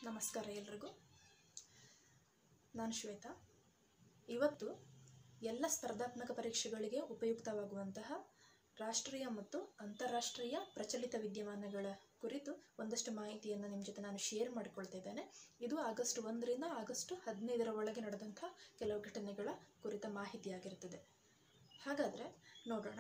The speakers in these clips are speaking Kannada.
ನಮಸ್ಕಾರ ಎಲ್ರಿಗೂ ನಾನು ಶ್ವೇತಾ ಇವತ್ತು ಎಲ್ಲ ಸ್ಪರ್ಧಾತ್ಮಕ ಪರೀಕ್ಷೆಗಳಿಗೆ ಉಪಯುಕ್ತವಾಗುವಂತಹ ರಾಷ್ಟ್ರೀಯ ಮತ್ತು ಅಂತಾರಾಷ್ಟ್ರೀಯ ಪ್ರಚಲಿತ ವಿದ್ಯಮಾನಗಳ ಕುರಿತು ಒಂದಷ್ಟು ಮಾಹಿತಿಯನ್ನು ನಿಮ್ಮ ಜೊತೆ ನಾನು ಶೇರ್ ಮಾಡಿಕೊಳ್ತಾ ಇದ್ದೇನೆ ಇದು ಆಗಸ್ಟ್ ಒಂದರಿಂದ ಆಗಸ್ಟ್ ಹದಿನೈದರ ಒಳಗೆ ನಡೆದಂಥ ಕೆಲವು ಘಟನೆಗಳ ಕುರಿತ ಮಾಹಿತಿಯಾಗಿರುತ್ತದೆ ಹಾಗಾದರೆ ನೋಡೋಣ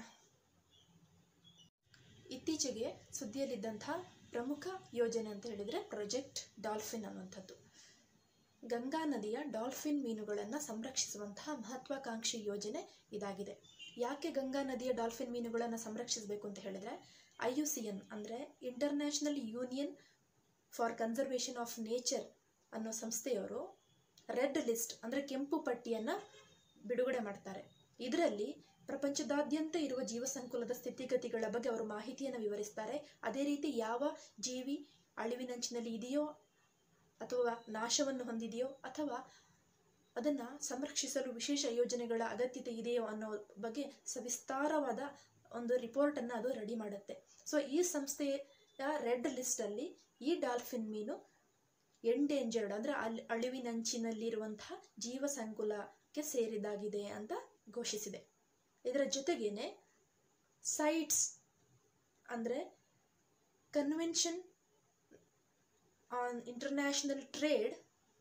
ಇತ್ತೀಚೆಗೆ ಸುದ್ದಿಯಲ್ಲಿದ್ದಂಥ ಪ್ರಮುಖ ಯೋಜನೆ ಅಂತ ಹೇಳಿದರೆ ಪ್ರಾಜೆಕ್ಟ್ ಡಾಲ್ಫಿನ್ ಅನ್ನುವಂಥದ್ದು ಗಂಗಾ ನದಿಯ ಡಾಲ್ಫಿನ್ ಮೀನುಗಳನ್ನು ಸಂರಕ್ಷಿಸುವಂತಹ ಮಹತ್ವಾಕಾಂಕ್ಷಿ ಯೋಜನೆ ಇದಾಗಿದೆ ಯಾಕೆ ಗಂಗಾ ನದಿಯ ಡಾಲ್ಫಿನ್ ಮೀನುಗಳನ್ನು ಸಂರಕ್ಷಿಸಬೇಕು ಅಂತ ಹೇಳಿದರೆ ಐ ಯು ಸಿ ಎನ್ ಅಂದರೆ international union for conservation of nature ಅನ್ನೋ ಸಂಸ್ಥೆಯವರು ರೆಡ್ ಲಿಸ್ಟ್ ಅಂದರೆ ಕೆಂಪು ಪಟ್ಟಿಯನ್ನು ಬಿಡುಗಡೆ ಮಾಡ್ತಾರೆ ಇದರಲ್ಲಿ ಪ್ರಪಂಚದಾದ್ಯಂತ ಇರುವ ಜೀವಸಂಕುಲದ ಸ್ಥಿತಿಗತಿಗಳ ಬಗ್ಗೆ ಅವರು ಮಾಹಿತಿಯನ್ನು ವಿವರಿಸ್ತಾರೆ ಅದೇ ರೀತಿ ಯಾವ ಜೀವಿ ಅಳಿವಿನಂಚಿನಲ್ಲಿ ಇದೆಯೋ ಅಥವಾ ನಾಶವನ್ನು ಹೊಂದಿದೆಯೋ ಅಥವಾ ಅದನ್ನು ಸಂರಕ್ಷಿಸಲು ವಿಶೇಷ ಯೋಜನೆಗಳ ಅಗತ್ಯತೆ ಇದೆಯೋ ಅನ್ನೋ ಬಗ್ಗೆ ಸವಿಸ್ತಾರವಾದ ಒಂದು ರಿಪೋರ್ಟನ್ನು ಅದು ರೆಡಿ ಮಾಡುತ್ತೆ ಸೊ ಈ ಸಂಸ್ಥೆಯ ರೆಡ್ ಲಿಸ್ಟಲ್ಲಿ ಈ ಡಾಲ್ಫಿನ್ ಮೀನು ಎಂಡೇಂಜರ್ಡ್ ಅಂದರೆ ಅಲ್ಲಿ ಅಳಿವಿನಂಚಿನಲ್ಲಿರುವಂತಹ ಜೀವ ಸಂಕುಲಕ್ಕೆ ಸೇರಿದಾಗಿದೆ ಅಂತ ಘೋಷಿಸಿದೆ ಇದರ ಜೊತೆಗೇನೆ ಸೈಟ್ಸ್ ಅಂದರೆ convention on international trade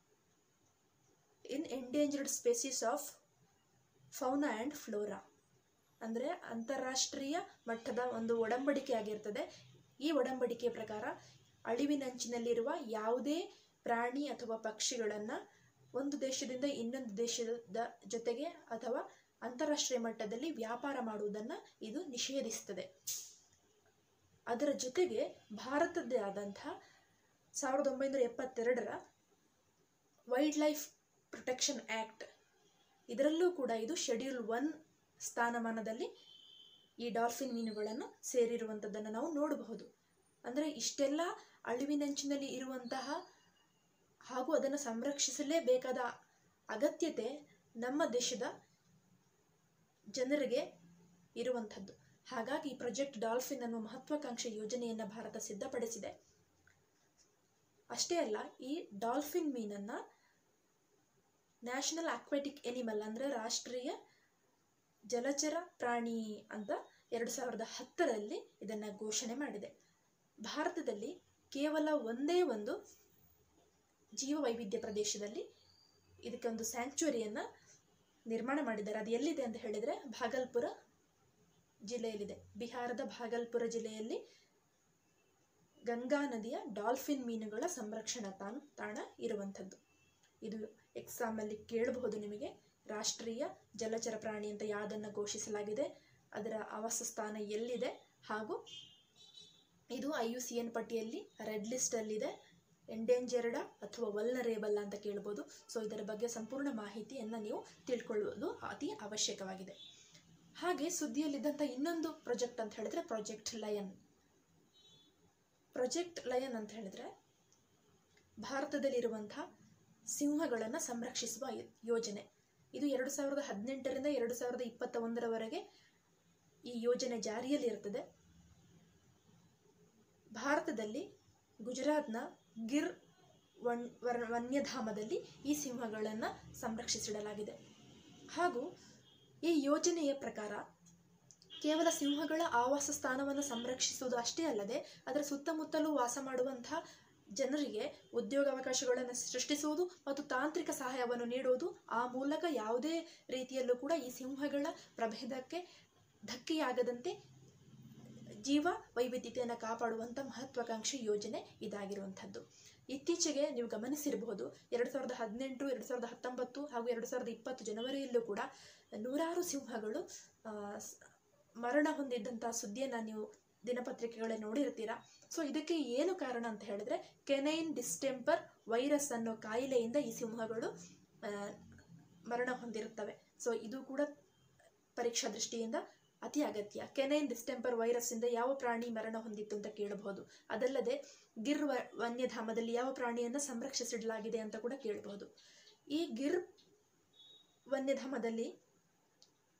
in endangered species of fauna and flora ಅಂದರೆ ಅಂತಾರಾಷ್ಟ್ರೀಯ ಮಟ್ಟದ ಒಂದು ಒಡಂಬಡಿಕೆ ಆಗಿರ್ತದೆ ಈ ಒಡಂಬಡಿಕೆಯ ಪ್ರಕಾರ ಅಳಿವಿನಂಚಿನಲ್ಲಿರುವ ಯಾವುದೇ ಪ್ರಾಣಿ ಅಥವಾ ಪಕ್ಷಿಗಳನ್ನು ಒಂದು ದೇಶದಿಂದ ಇನ್ನೊಂದು ದೇಶದ ಜೊತೆಗೆ ಅಥವಾ ಅಂತಾರಾಷ್ಟ್ರೀಯ ಮಟ್ಟದಲ್ಲಿ ವ್ಯಾಪಾರ ಮಾಡುವುದನ್ನು ಇದು ನಿಷೇಧಿಸ್ತದೆ ಅದರ ಜೊತೆಗೆ ಭಾರತದ್ದೇ ಆದಂಥ ಸಾವಿರದ ಒಂಬೈನೂರ ಎಪ್ಪತ್ತೆರಡರ ವೈಲ್ಡ್ ಲೈಫ್ ಪ್ರೊಟೆಕ್ಷನ್ ಆ್ಯಕ್ಟ್ ಇದರಲ್ಲೂ ಕೂಡ ಇದು ಶೆಡ್ಯೂಲ್ ಒನ್ ಸ್ಥಾನಮಾನದಲ್ಲಿ ಈ ಡಾಲ್ಫಿನ್ ಮೀನುಗಳನ್ನು ಸೇರಿರುವಂಥದ್ದನ್ನು ನಾವು ನೋಡಬಹುದು ಅಂದರೆ ಇಷ್ಟೆಲ್ಲ ಅಳಿವಿನಂಚಿನಲ್ಲಿ ಇರುವಂತಹ ಹಾಗೂ ಅದನ್ನು ಸಂರಕ್ಷಿಸಲೇಬೇಕಾದ ಅಗತ್ಯತೆ ನಮ್ಮ ದೇಶದ ಜನರಿಗೆ ಇರುವಂಥದ್ದು ಹಾಗಾಗಿ ಪ್ರಾಜೆಕ್ಟ್ ಡಾಲ್ಫಿನ್ ಅನ್ನುವ ಮಹತ್ವಾಕಾಂಕ್ಷೆ ಯೋಜನೆಯನ್ನು ಭಾರತ ಸಿದ್ಧಪಡಿಸಿದೆ ಅಷ್ಟೇ ಅಲ್ಲ ಈ ಡಾಲ್ಫಿನ್ ಮೀನನ್ನು ನ್ಯಾಷನಲ್ ಆಕ್ವೆಟಿಕ್ ಎನಿಮಲ್ ಅಂದರೆ ರಾಷ್ಟ್ರೀಯ ಜಲಚರ ಪ್ರಾಣಿ ಅಂತ ಎರಡು ಸಾವಿರದ ಹತ್ತರಲ್ಲಿ ಇದನ್ನು ಘೋಷಣೆ ಮಾಡಿದೆ ಭಾರತದಲ್ಲಿ ಕೇವಲ ಒಂದೇ ಒಂದು ಜೀವ ವೈವಿಧ್ಯ ಪ್ರದೇಶದಲ್ಲಿ ಇದಕ್ಕೆ ಒಂದು ಸ್ಯಾಂಕ್ಚುರಿಯನ್ನು ನಿರ್ಮಾಣ ಮಾಡಿದ್ದಾರೆ ಅದು ಎಲ್ಲಿದೆ ಅಂತ ಹೇಳಿದರೆ ಭಾಗಲ್ಪುರ ಜಿಲ್ಲೆಯಲ್ಲಿದೆ ಬಿಹಾರದ ಭಾಗಲ್ಪುರ ಜಿಲ್ಲೆಯಲ್ಲಿ ಗಂಗಾ ನದಿಯ ಡಾಲ್ಫಿನ್ ಮೀನುಗಳ ಸಂರಕ್ಷಣಾ ತಾಣ ತಾಣ ಇರುವಂಥದ್ದು ಇದು ಎಕ್ಸಾಮಲ್ಲಿ ಕೇಳಬಹುದು ನಿಮಗೆ ರಾಷ್ಟ್ರೀಯ ಜಲಚರ ಪ್ರಾಣಿ ಅಂತ ಯಾವುದನ್ನು ಘೋಷಿಸಲಾಗಿದೆ ಅದರ ಆವಾಸಸ್ಥಾನ ಎಲ್ಲಿದೆ ಹಾಗೂ ಇದು ಐ ಯು ಸಿ ಎನ್ ಪಟ್ಟಿಯಲ್ಲಿ ರೆಡ್ ಲಿಸ್ಟಲ್ಲಿದೆ ಎಂಡೇಂಜರ್ಡ ಅಥವಾ ವಲ್ನರೇಬಲ್ ಅಂತ ಕೇಳ್ಬೋದು ಸೊ ಇದರ ಬಗ್ಗೆ ಸಂಪೂರ್ಣ ಮಾಹಿತಿಯನ್ನು ನೀವು ತಿಳ್ಕೊಳ್ಳುವುದು ಅತಿ ಅವಶ್ಯಕವಾಗಿದೆ ಹಾಗೆ ಸುದ್ದಿಯಲ್ಲಿದ್ದಂಥ ಇನ್ನೊಂದು ಪ್ರಾಜೆಕ್ಟ್ ಅಂತ ಹೇಳಿದ್ರೆ ಪ್ರಾಜೆಕ್ಟ್ ಲಯನ್ ಪ್ರಾಜೆಕ್ಟ್ ಲಯನ್ ಅಂತ ಹೇಳಿದ್ರೆ ಭಾರತದಲ್ಲಿರುವಂಥ ಸಿಂಹಗಳನ್ನು ಸಂರಕ್ಷಿಸುವ ಯೋಜನೆ ಇದು ಎರಡು ಸಾವಿರದ ಹದಿನೆಂಟರಿಂದ ಎರಡು ಸಾವಿರದ ಇಪ್ಪತ್ತ ಒಂದರವರೆಗೆ ಈ ಯೋಜನೆ ಜಾರಿಯಲ್ಲಿ ಇರ್ತದೆ ಭಾರತದಲ್ಲಿ ಗುಜರಾತ್ನ ಗಿರ್ ವನ್ ವನ್ಯಧಾಮದಲ್ಲಿ ಈ ಸಿಂಹಗಳನ್ನು ಸಂರಕ್ಷಿಸಿಡಲಾಗಿದೆ ಹಾಗೂ ಈ ಯೋಜನೆಯ ಪ್ರಕಾರ ಕೇವಲ ಸಿಂಹಗಳ ಆವಾಸ ಸ್ಥಾನವನ್ನು ಸಂರಕ್ಷಿಸುವುದು ಅಷ್ಟೇ ಅಲ್ಲದೆ ಅದರ ಸುತ್ತಮುತ್ತಲೂ ವಾಸ ಮಾಡುವಂತಹ ಜನರಿಗೆ ಉದ್ಯೋಗಾವಕಾಶಗಳನ್ನು ಸೃಷ್ಟಿಸುವುದು ಮತ್ತು ತಾಂತ್ರಿಕ ಸಹಾಯವನ್ನು ನೀಡುವುದು ಆ ಮೂಲಕ ಯಾವುದೇ ರೀತಿಯಲ್ಲೂ ಕೂಡ ಈ ಸಿಂಹಗಳ ಪ್ರಭೇದಕ್ಕೆ ಧಕ್ಕೆಯಾಗದಂತೆ ಜೀವ ವೈವಿಧ್ಯತೆಯನ್ನು ಕಾಪಾಡುವಂಥ ಮಹತ್ವಾಕಾಂಕ್ಷಿ ಯೋಜನೆ ಇದಾಗಿರುವಂಥದ್ದು ಇತ್ತೀಚೆಗೆ ನೀವು ಗಮನಿಸಿರಬಹುದು ಎರಡು ಸಾವಿರದ ಹದಿನೆಂಟು ಎರಡು ಸಾವಿರದ ಹತ್ತೊಂಬತ್ತು ಹಾಗೂ ಎರಡು ಸಾವಿರದ ಇಪ್ಪತ್ತು ಜನವರಿಯಲ್ಲೂ ಕೂಡ ನೂರಾರು ಸಿಂಹಗಳು ಮರಣ ಹೊಂದಿದ್ದಂಥ ಸುದ್ದಿಯನ್ನು ನೀವು ದಿನಪತ್ರಿಕೆಗಳಲ್ಲಿ ನೋಡಿರ್ತೀರಾ ಸೊ ಇದಕ್ಕೆ ಏನು ಕಾರಣ ಅಂತ ಹೇಳಿದ್ರೆ ಕೆನೈನ್ ಡಿಸ್ಟೆಂಪರ್ ವೈರಸ್ ಅನ್ನೋ ಕಾಯಿಲೆಯಿಂದ ಈ ಸಿಂಹಗಳು ಮರಣ ಹೊಂದಿರುತ್ತವೆ ಸೊ ಇದು ಕೂಡ ಪರೀಕ್ಷಾ ದೃಷ್ಟಿಯಿಂದ ಅತಿ ಅಗತ್ಯ ಕೆನೈನ್ ಡಿಸ್ಟೆಂಪರ್ ವೈರಸ್ಸಿಂದ ಯಾವ ಪ್ರಾಣಿ ಮರಣ ಹೊಂದಿತ್ತು ಅಂತ ಕೇಳಬಹುದು ಅದಲ್ಲದೆ ಗಿರ್ ವನ್ಯಧಾಮದಲ್ಲಿ ಯಾವ ಪ್ರಾಣಿಯನ್ನು ಸಂರಕ್ಷಿಸಿಡಲಾಗಿದೆ ಅಂತ ಕೂಡ ಕೇಳಬಹುದು ಈ ಗಿರ್ ವನ್ಯಧಾಮದಲ್ಲಿ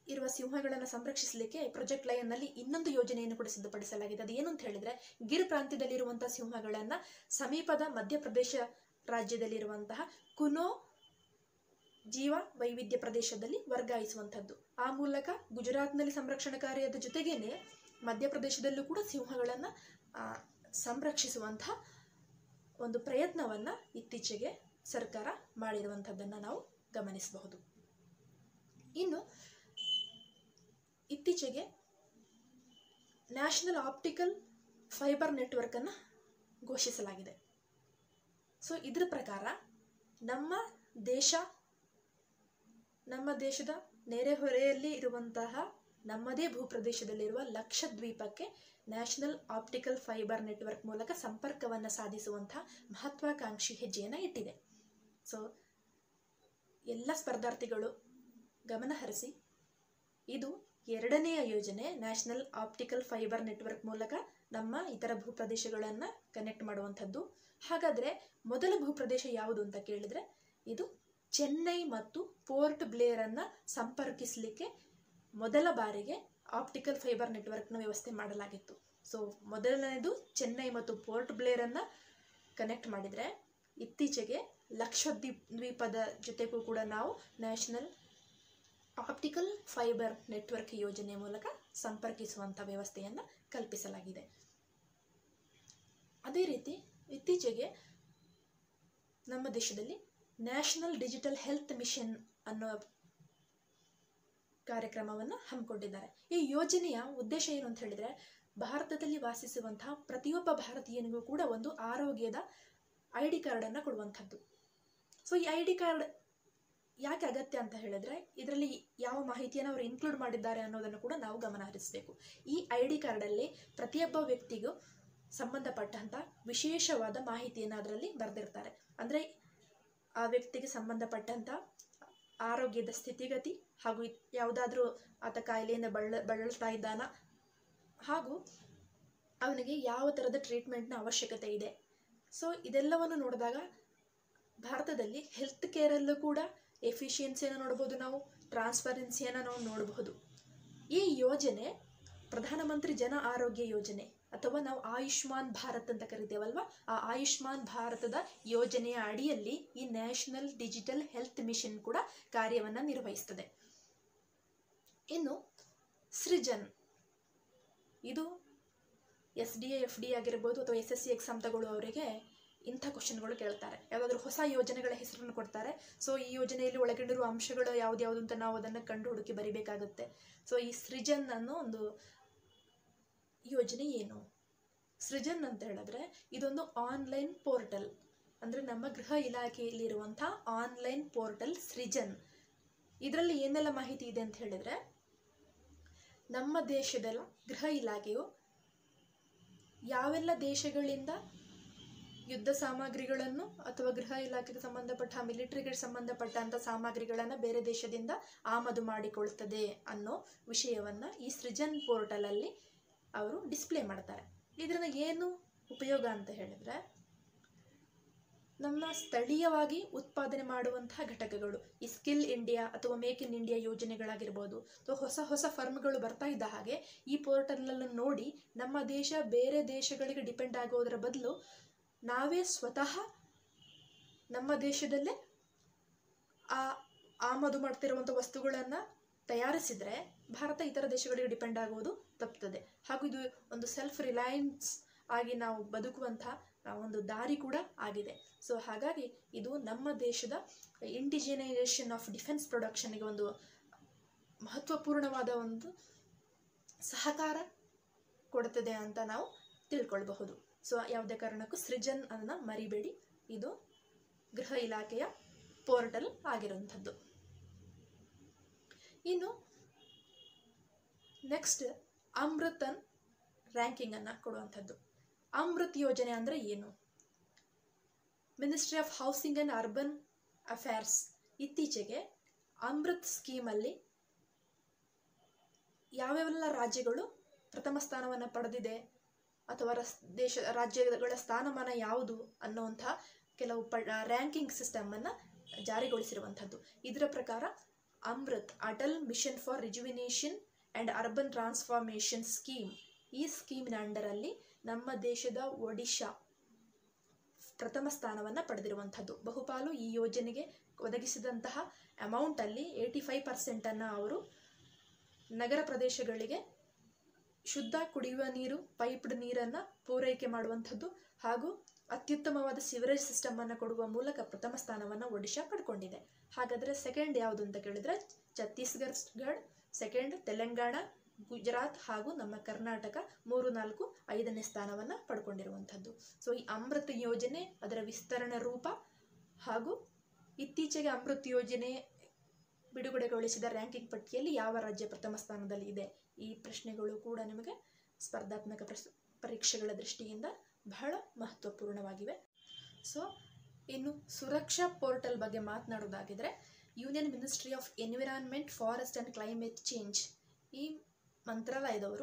ಇರುವ ಸಿಂಹಗಳನ್ನು ಸಂರಕ್ಷಿಸಲಿಕ್ಕೆ ಪ್ರಾಜೆಕ್ಟ್ ಲಯನ್ನಲ್ಲಿ ಇನ್ನೊಂದು ಯೋಜನೆಯನ್ನು ಕೂಡ ಸಿದ್ಧಪಡಿಸಲಾಗಿದೆ ಅದು ಏನು ಅಂತ ಹೇಳಿದ್ರೆ ಗಿರ್ ಪ್ರಾಂತ್ಯದಲ್ಲಿರುವಂತಹ ಸಿಂಹಗಳನ್ನು ಸಮೀಪದ ಮಧ್ಯಪ್ರದೇಶ ರಾಜ್ಯದಲ್ಲಿರುವಂತಹ ಕುನೋ ಜೀವ ವೈವಿಧ್ಯ ಪ್ರದೇಶದಲ್ಲಿ ವರ್ಗಾಯಿಸುವಂಥದ್ದು ಆ ಮೂಲಕ ಗುಜರಾತ್ನಲ್ಲಿ ಸಂರಕ್ಷಣಾ ಕಾರ್ಯದ ಜೊತೆಗೇನೆ ಮಧ್ಯಪ್ರದೇಶದಲ್ಲೂ ಕೂಡ ಸಿಂಹಗಳನ್ನು ಸಂರಕ್ಷಿಸುವಂತಹ ಒಂದು ಪ್ರಯತ್ನವನ್ನು ಇತ್ತೀಚೆಗೆ ಸರ್ಕಾರ ಮಾಡಿರುವಂಥದ್ದನ್ನು ನಾವು ಗಮನಿಸಬಹುದು ಇನ್ನು ಇತ್ತೀಚೆಗೆ ನ್ಯಾಷನಲ್ ಆಪ್ಟಿಕಲ್ ಫೈಬರ್ ನೆಟ್ವರ್ಕನ್ನು ಘೋಷಿಸಲಾಗಿದೆ ಸೊ ಇದರ ಪ್ರಕಾರ ನಮ್ಮ ದೇಶ ನಮ್ಮ ದೇಶದ ನೆರೆಹೊರೆಯಲ್ಲಿ ಇರುವಂತಹ ನಮ್ಮದೇ ಭೂಪ್ರದೇಶದಲ್ಲಿರುವ ಲಕ್ಷದ್ವೀಪಕ್ಕೆ ನ್ಯಾಷನಲ್ ಆಪ್ಟಿಕಲ್ ಫೈಬರ್ ನೆಟ್ವರ್ಕ್ ಮೂಲಕ ಸಂಪರ್ಕವನ್ನು ಸಾಧಿಸುವಂತಹ ಮಹತ್ವಾಕಾಂಕ್ಷಿ ಹೆಜ್ಜೆಯನ್ನು ಇಟ್ಟಿದೆ ಸೊ ಎಲ್ಲ ಸ್ಪರ್ಧಾರ್ಥಿಗಳು ಗಮನಹರಿಸಿ ಇದು ಎರಡನೆಯ ಯೋಜನೆ ನ್ಯಾಷನಲ್ ಆಪ್ಟಿಕಲ್ ಫೈಬರ್ ನೆಟ್ವರ್ಕ್ ಮೂಲಕ ನಮ್ಮ ಇತರ ಭೂಪ್ರದೇಶಗಳನ್ನು ಕನೆಕ್ಟ್ ಮಾಡುವಂಥದ್ದು ಹಾಗಾದರೆ ಮೊದಲ ಭೂಪ್ರದೇಶ ಯಾವುದು ಅಂತ ಕೇಳಿದರೆ ಇದು ಚೆನ್ನೈ ಮತ್ತು ಪೋರ್ಟ್ ಬ್ಲೇರನ್ನು ಸಂಪರ್ಕಿಸಲಿಕ್ಕೆ ಮೊದಲ ಬಾರಿಗೆ ಆಪ್ಟಿಕಲ್ ಫೈಬರ್ ನೆಟ್ವರ್ಕ್ನ ವ್ಯವಸ್ಥೆ ಮಾಡಲಾಗಿತ್ತು ಸೊ ಮೊದಲನೇದು ಚೆನ್ನೈ ಮತ್ತು ಪೋರ್ಟ್ ಬ್ಲೇರನ್ನು ಕನೆಕ್ಟ್ ಮಾಡಿದರೆ ಇತ್ತೀಚೆಗೆ ಲಕ್ಷದ್ವೀಪ್ ದ್ವೀಪದ ಜೊತೆಗೂ ಕೂಡ ನಾವು ನ್ಯಾಷನಲ್ ಆಪ್ಟಿಕಲ್ ಫೈಬರ್ ನೆಟ್ವರ್ಕ್ ಯೋಜನೆ ಮೂಲಕ ಸಂಪರ್ಕಿಸುವಂಥ ವ್ಯವಸ್ಥೆಯನ್ನು ಕಲ್ಪಿಸಲಾಗಿದೆ ಅದೇ ರೀತಿ ಇತ್ತೀಚೆಗೆ ನಮ್ಮ ದೇಶದಲ್ಲಿ ನ್ಯಾಷನಲ್ ಡಿಜಿಟಲ್ ಹೆಲ್ತ್ ಮಿಷನ್ ಅನ್ನೋ ಕಾರ್ಯಕ್ರಮವನ್ನು ಹಮ್ಮಿಕೊಂಡಿದ್ದಾರೆ ಈ ಯೋಜನೆಯ ಉದ್ದೇಶ ಏನು ಅಂತ ಹೇಳಿದರೆ ಭಾರತದಲ್ಲಿ ವಾಸಿಸುವಂತಹ ಪ್ರತಿಯೊಬ್ಬ ಭಾರತೀಯನಿಗೂ ಕೂಡ ಒಂದು ಆರೋಗ್ಯದ ಐ ಡಿ ಕಾರ್ಡನ್ನು ಕೊಡುವಂಥದ್ದು ಸೊ ಈ ಐ ಡಿ ಕಾರ್ಡ್ ಯಾಕೆ ಅಗತ್ಯ ಅಂತ ಹೇಳಿದ್ರೆ ಇದರಲ್ಲಿ ಯಾವ ಮಾಹಿತಿಯನ್ನು ಅವರು ಇನ್ಕ್ಲೂಡ್ ಮಾಡಿದ್ದಾರೆ ಅನ್ನೋದನ್ನು ಕೂಡ ನಾವು ಗಮನ ಹರಿಸಬೇಕು ಈ ಐ ಡಿ ಕಾರ್ಡಲ್ಲಿ ಪ್ರತಿಯೊಬ್ಬ ವ್ಯಕ್ತಿಗೂ ಸಂಬಂಧಪಟ್ಟಂಥ ವಿಶೇಷವಾದ ಮಾಹಿತಿಯನ್ನು ಅದರಲ್ಲಿ ಬರೆದಿರ್ತಾರೆ ಅಂದರೆ ಆ ವ್ಯಕ್ತಿಗೆ ಸಂಬಂಧಪಟ್ಟಂಥ ಆರೋಗ್ಯದ ಸ್ಥಿತಿಗತಿ ಹಾಗೂ ಯಾವುದಾದ್ರೂ ಆತ ಕಾಯಿಲೆಯಿಂದ ಬಳಲ ಬಳಲ್ತಾ ಇದ್ದಾನ ಹಾಗೂ ಅವನಿಗೆ ಯಾವ ಥರದ ಟ್ರೀಟ್ಮೆಂಟ್ನ ಅವಶ್ಯಕತೆ ಇದೆ ಸೊ ಇದೆಲ್ಲವನ್ನು ನೋಡಿದಾಗ ಭಾರತದಲ್ಲಿ ಹೆಲ್ತ್ ಕೇರಲ್ಲೂ ಕೂಡ ಎಫಿಷಿಯನ್ಸಿಯನ್ನು ನೋಡ್ಬೋದು ನಾವು ಟ್ರಾನ್ಸ್ಪರೆನ್ಸಿಯನ್ನು ನಾವು ನೋಡಬಹುದು ಈ ಯೋಜನೆ ಪ್ರಧಾನಮಂತ್ರಿ ಜನ ಆರೋಗ್ಯ ಯೋಜನೆ ಅಥವಾ ನಾವು ಆಯುಷ್ಮಾನ್ ಭಾರತ್ ಅಂತ ಕರಿತೇವಲ್ವಾ ಆ ಆಯುಷ್ಮಾನ್ ಭಾರತದ ಯೋಜನೆಯ ಅಡಿಯಲ್ಲಿ ಈ ನ್ಯಾಷನಲ್ ಡಿಜಿಟಲ್ ಹೆಲ್ತ್ ಮಿಷನ್ ಕೂಡ ಕಾರ್ಯವನ್ನು ನಿರ್ವಹಿಸ್ತದೆ ಇನ್ನು ಸೃಜನ್ ಇದು ಎಸ್ ಡಿ ಎಫ್ ಡಿ ಆಗಿರ್ಬೋದು ಅಥವಾ ಎಸ್ ಎಸ್ ಸಿ ಎಕ್ಸಾಮ್ ತಗೊಳ್ಳುವವರಿಗೆ ಇಂಥ ಕ್ವಶನ್ಗಳು ಕೇಳ್ತಾರೆ ಯಾವುದಾದ್ರೂ ಹೊಸ ಯೋಜನೆಗಳ ಹೆಸರನ್ನು ಕೊಡ್ತಾರೆ ಸೊ ಈ ಯೋಜನೆಯಲ್ಲಿ ಒಳಗೊಂಡಿರುವ ಅಂಶಗಳು ಯಾವ್ದ್ಯಾವುದು ಅಂತ ನಾವು ಅದನ್ನು ಕಂಡು ಹುಡುಕಿ ಬರಿಬೇಕಾಗುತ್ತೆ ಸೊ ಈ ಸೃಜನ್ ಅನ್ನೋ ಒಂದು ಯೋಜನೆ ಏನು ಸೃಜನ್ ಅಂತ ಹೇಳಿದ್ರೆ ಇದೊಂದು ಆನ್ಲೈನ್ ಪೋರ್ಟಲ್ ಅಂದರೆ ನಮ್ಮ ಗೃಹ ಇಲಾಖೆಯಲ್ಲಿರುವಂಥ ಆನ್ಲೈನ್ ಪೋರ್ಟಲ್ ಸೃಜನ್ ಇದರಲ್ಲಿ ಏನೆಲ್ಲ ಮಾಹಿತಿ ಇದೆ ಅಂತ ಹೇಳಿದರೆ ನಮ್ಮ ದೇಶದ ಗೃಹ ಇಲಾಖೆಯು ಯಾವೆಲ್ಲ ದೇಶಗಳಿಂದ ಯುದ್ಧ ಸಾಮಗ್ರಿಗಳನ್ನು ಅಥವಾ ಗೃಹ ಇಲಾಖೆಗೆ ಸಂಬಂಧಪಟ್ಟ ಮಿಲಿಟರಿಗೆ ಸಂಬಂಧಪಟ್ಟಂಥ ಸಾಮಗ್ರಿಗಳನ್ನು ಬೇರೆ ದೇಶದಿಂದ ಆಮದು ಮಾಡಿಕೊಳ್ತದೆ ಅನ್ನೋ ವಿಷಯವನ್ನು ಈ ಸೃಜನ್ ಪೋರ್ಟಲಲ್ಲಿ ಅವರು ಡಿಸ್ಪ್ಲೇ ಮಾಡ್ತಾರೆ ಇದರಿಂದ ಏನು ಉಪಯೋಗ ಅಂತ ಹೇಳಿದ್ರೆ ನಮ್ಮ ಸ್ಥಳೀಯವಾಗಿ ಉತ್ಪಾದನೆ ಮಾಡುವಂತಹ ಘಟಕಗಳು ಈ ಸ್ಕಿಲ್ ಇಂಡಿಯಾ ಅಥವಾ ಮೇಕ್ ಇನ್ ಇಂಡಿಯಾ ಯೋಜನೆಗಳಾಗಿರ್ಬೋದು ಅಥವಾ ಹೊಸ ಹೊಸ ಫರ್ಮ್ಗಳು ಬರ್ತಾ ಇದ್ದ ಹಾಗೆ ಈ ಪೋರ್ಟಲ್ನನ್ನು ನೋಡಿ ನಮ್ಮ ದೇಶ ಬೇರೆ ದೇಶಗಳಿಗೆ ಡಿಪೆಂಡ್ ಆಗೋದರ ಬದಲು ನಾವೇ ಸ್ವತಃ ನಮ್ಮ ದೇಶದಲ್ಲೇ ಆ ಆಮದು ಮಾಡ್ತಿರುವಂಥ ವಸ್ತುಗಳನ್ನು ತಯಾರಿಸಿದರೆ ಭಾರತ ಇತರ ದೇಶಗಳಿಗೆ ಡಿಪೆಂಡ್ ಆಗುವುದು ತಪ್ಪುತ್ತದೆ ಹಾಗೂ ಇದು ಒಂದು ಸೆಲ್ಫ್ ರಿಲಯನ್ಸ್ ಆಗಿ ನಾವು ಬದುಕುವಂಥ ಒಂದು ದಾರಿ ಕೂಡ ಆಗಿದೆ ಸೊ ಹಾಗಾಗಿ ಇದು ನಮ್ಮ ದೇಶದ ಇಂಡಿಜಿನೈಸೇಷನ್ ಆಫ್ ಡಿಫೆನ್ಸ್ ಪ್ರೊಡಕ್ಷನ್ಗೆ ಒಂದು ಮಹತ್ವಪೂರ್ಣವಾದ ಒಂದು ಸಹಕಾರ ಕೊಡುತ್ತದೆ ಅಂತ ನಾವು ತಿಳ್ಕೊಳ್ಬಹುದು ಸೊ ಯಾವುದೇ ಕಾರಣಕ್ಕೂ ಸೃಜನ್ ಅನ್ನ ಮರಿಬೇಡಿ ಇದು ಗೃಹ ಇಲಾಖೆಯ ಪೋರ್ಟಲ್ ಆಗಿರುವಂಥದ್ದು ಇನ್ನು ನೆಕ್ಸ್ಟ್ ಅಮೃತನ್ ರ್ಯಾಂಕಿಂಗನ್ನು ಕೊಡುವಂಥದ್ದು ಅಮೃತ್ ಯೋಜನೆ ಅಂದರೆ ಏನು ministry of housing and urban affairs ಇತ್ತೀಚೆಗೆ ಅಮೃತ್ ಸ್ಕೀಮಲ್ಲಿ ಯಾವ್ಯಾವೆಲ್ಲ ರಾಜ್ಯಗಳು ಪ್ರಥಮ ಸ್ಥಾನವನ್ನು ಪಡೆದಿದೆ ಅಥವಾ ರಸ್ ದೇಶ ರಾಜ್ಯಗಳ ಸ್ಥಾನಮಾನ ಯಾವುದು ಅನ್ನುವಂಥ ಕೆಲವು ಪ ರ್ಯಾಂಕಿಂಗ್ ಸಿಸ್ಟಮನ್ನು ಜಾರಿಗೊಳಿಸಿರುವಂಥದ್ದು ಇದರ ಪ್ರಕಾರ Amrut Atal mission for rejuvenation and urban transformation scheme ಈ ಸ್ಕೀಮಿನ ಅಂಡರಲ್ಲಿ ನಮ್ಮ ದೇಶದ ಒಡಿಶಾ ಪ್ರಥಮ ಸ್ಥಾನವನ್ನು ಪಡೆದಿರುವಂಥದ್ದು ಬಹುಪಾಲು ಈ ಯೋಜನೆಗೆ ಒದಗಿಸಿದಂತಹ ಅಮೌಂಟಲ್ಲಿ ಏಯ್ಟಿ ಫೈವ್ ಪರ್ಸೆಂಟನ್ನು ಅವರು ನಗರ ಪ್ರದೇಶಗಳಿಗೆ ಶುದ್ಧ ಕುಡಿಯುವ ನೀರು ಪೈಪ್ಡ್ ನೀರನ್ನು ಪೂರೈಕೆ ಮಾಡುವಂಥದ್ದು ಹಾಗೂ ಅತ್ಯುತ್ತಮವಾದ ಸಿವರೇಜ್ ಸಿಸ್ಟಮನ್ನು ಕೊಡುವ ಮೂಲಕ ಪ್ರಥಮ ಸ್ಥಾನವನ್ನು ಒಡಿಶಾ ಪಡ್ಕೊಂಡಿದೆ ಹಾಗಾದರೆ ಸೆಕೆಂಡ್ ಯಾವುದು ಅಂತ ಕೇಳಿದ್ರೆ ಛತ್ತೀಸ್ಗಢ ಸೆಕೆಂಡ್ ತೆಲಂಗಾಣ ಗುಜರಾತ್ ಹಾಗೂ ನಮ್ಮ ಕರ್ನಾಟಕ ಮೂರು ನಾಲ್ಕು ಐದನೇ ಸ್ಥಾನವನ್ನು ಪಡ್ಕೊಂಡಿರುವಂಥದ್ದು ಸೊ ಈ ಅಮೃತ್ ಯೋಜನೆ ಅದರ ವಿಸ್ತರಣೆ ರೂಪ ಹಾಗೂ ಇತ್ತೀಚೆಗೆ ಅಮೃತ್ ಯೋಜನೆ ಬಿಡುಗಡೆಗೊಳಿಸಿದ ರ್ಯಾಂಕಿಂಗ್ ಪಟ್ಟಿಯಲ್ಲಿ ಯಾವ ರಾಜ್ಯ ಪ್ರಥಮ ಸ್ಥಾನದಲ್ಲಿ ಇದೆ ಈ ಪ್ರಶ್ನೆಗಳು ಕೂಡ ನಿಮಗೆ ಸ್ಪರ್ಧಾತ್ಮಕ ಪ್ರಸ್ ಪರೀಕ್ಷೆಗಳ ದೃಷ್ಟಿಯಿಂದ ಬಹಳ ಮಹತ್ವಪೂರ್ಣವಾಗಿವೆ ಸೊ ಇನ್ನು ಸುರಕ್ಷಾ ಪೋರ್ಟಲ್ ಬಗ್ಗೆ ಮಾತನಾಡೋದಾಗಿದ್ರೆ union ministry of environment forest and climate change ಈ ಮಂತ್ರಾಲಯದವರು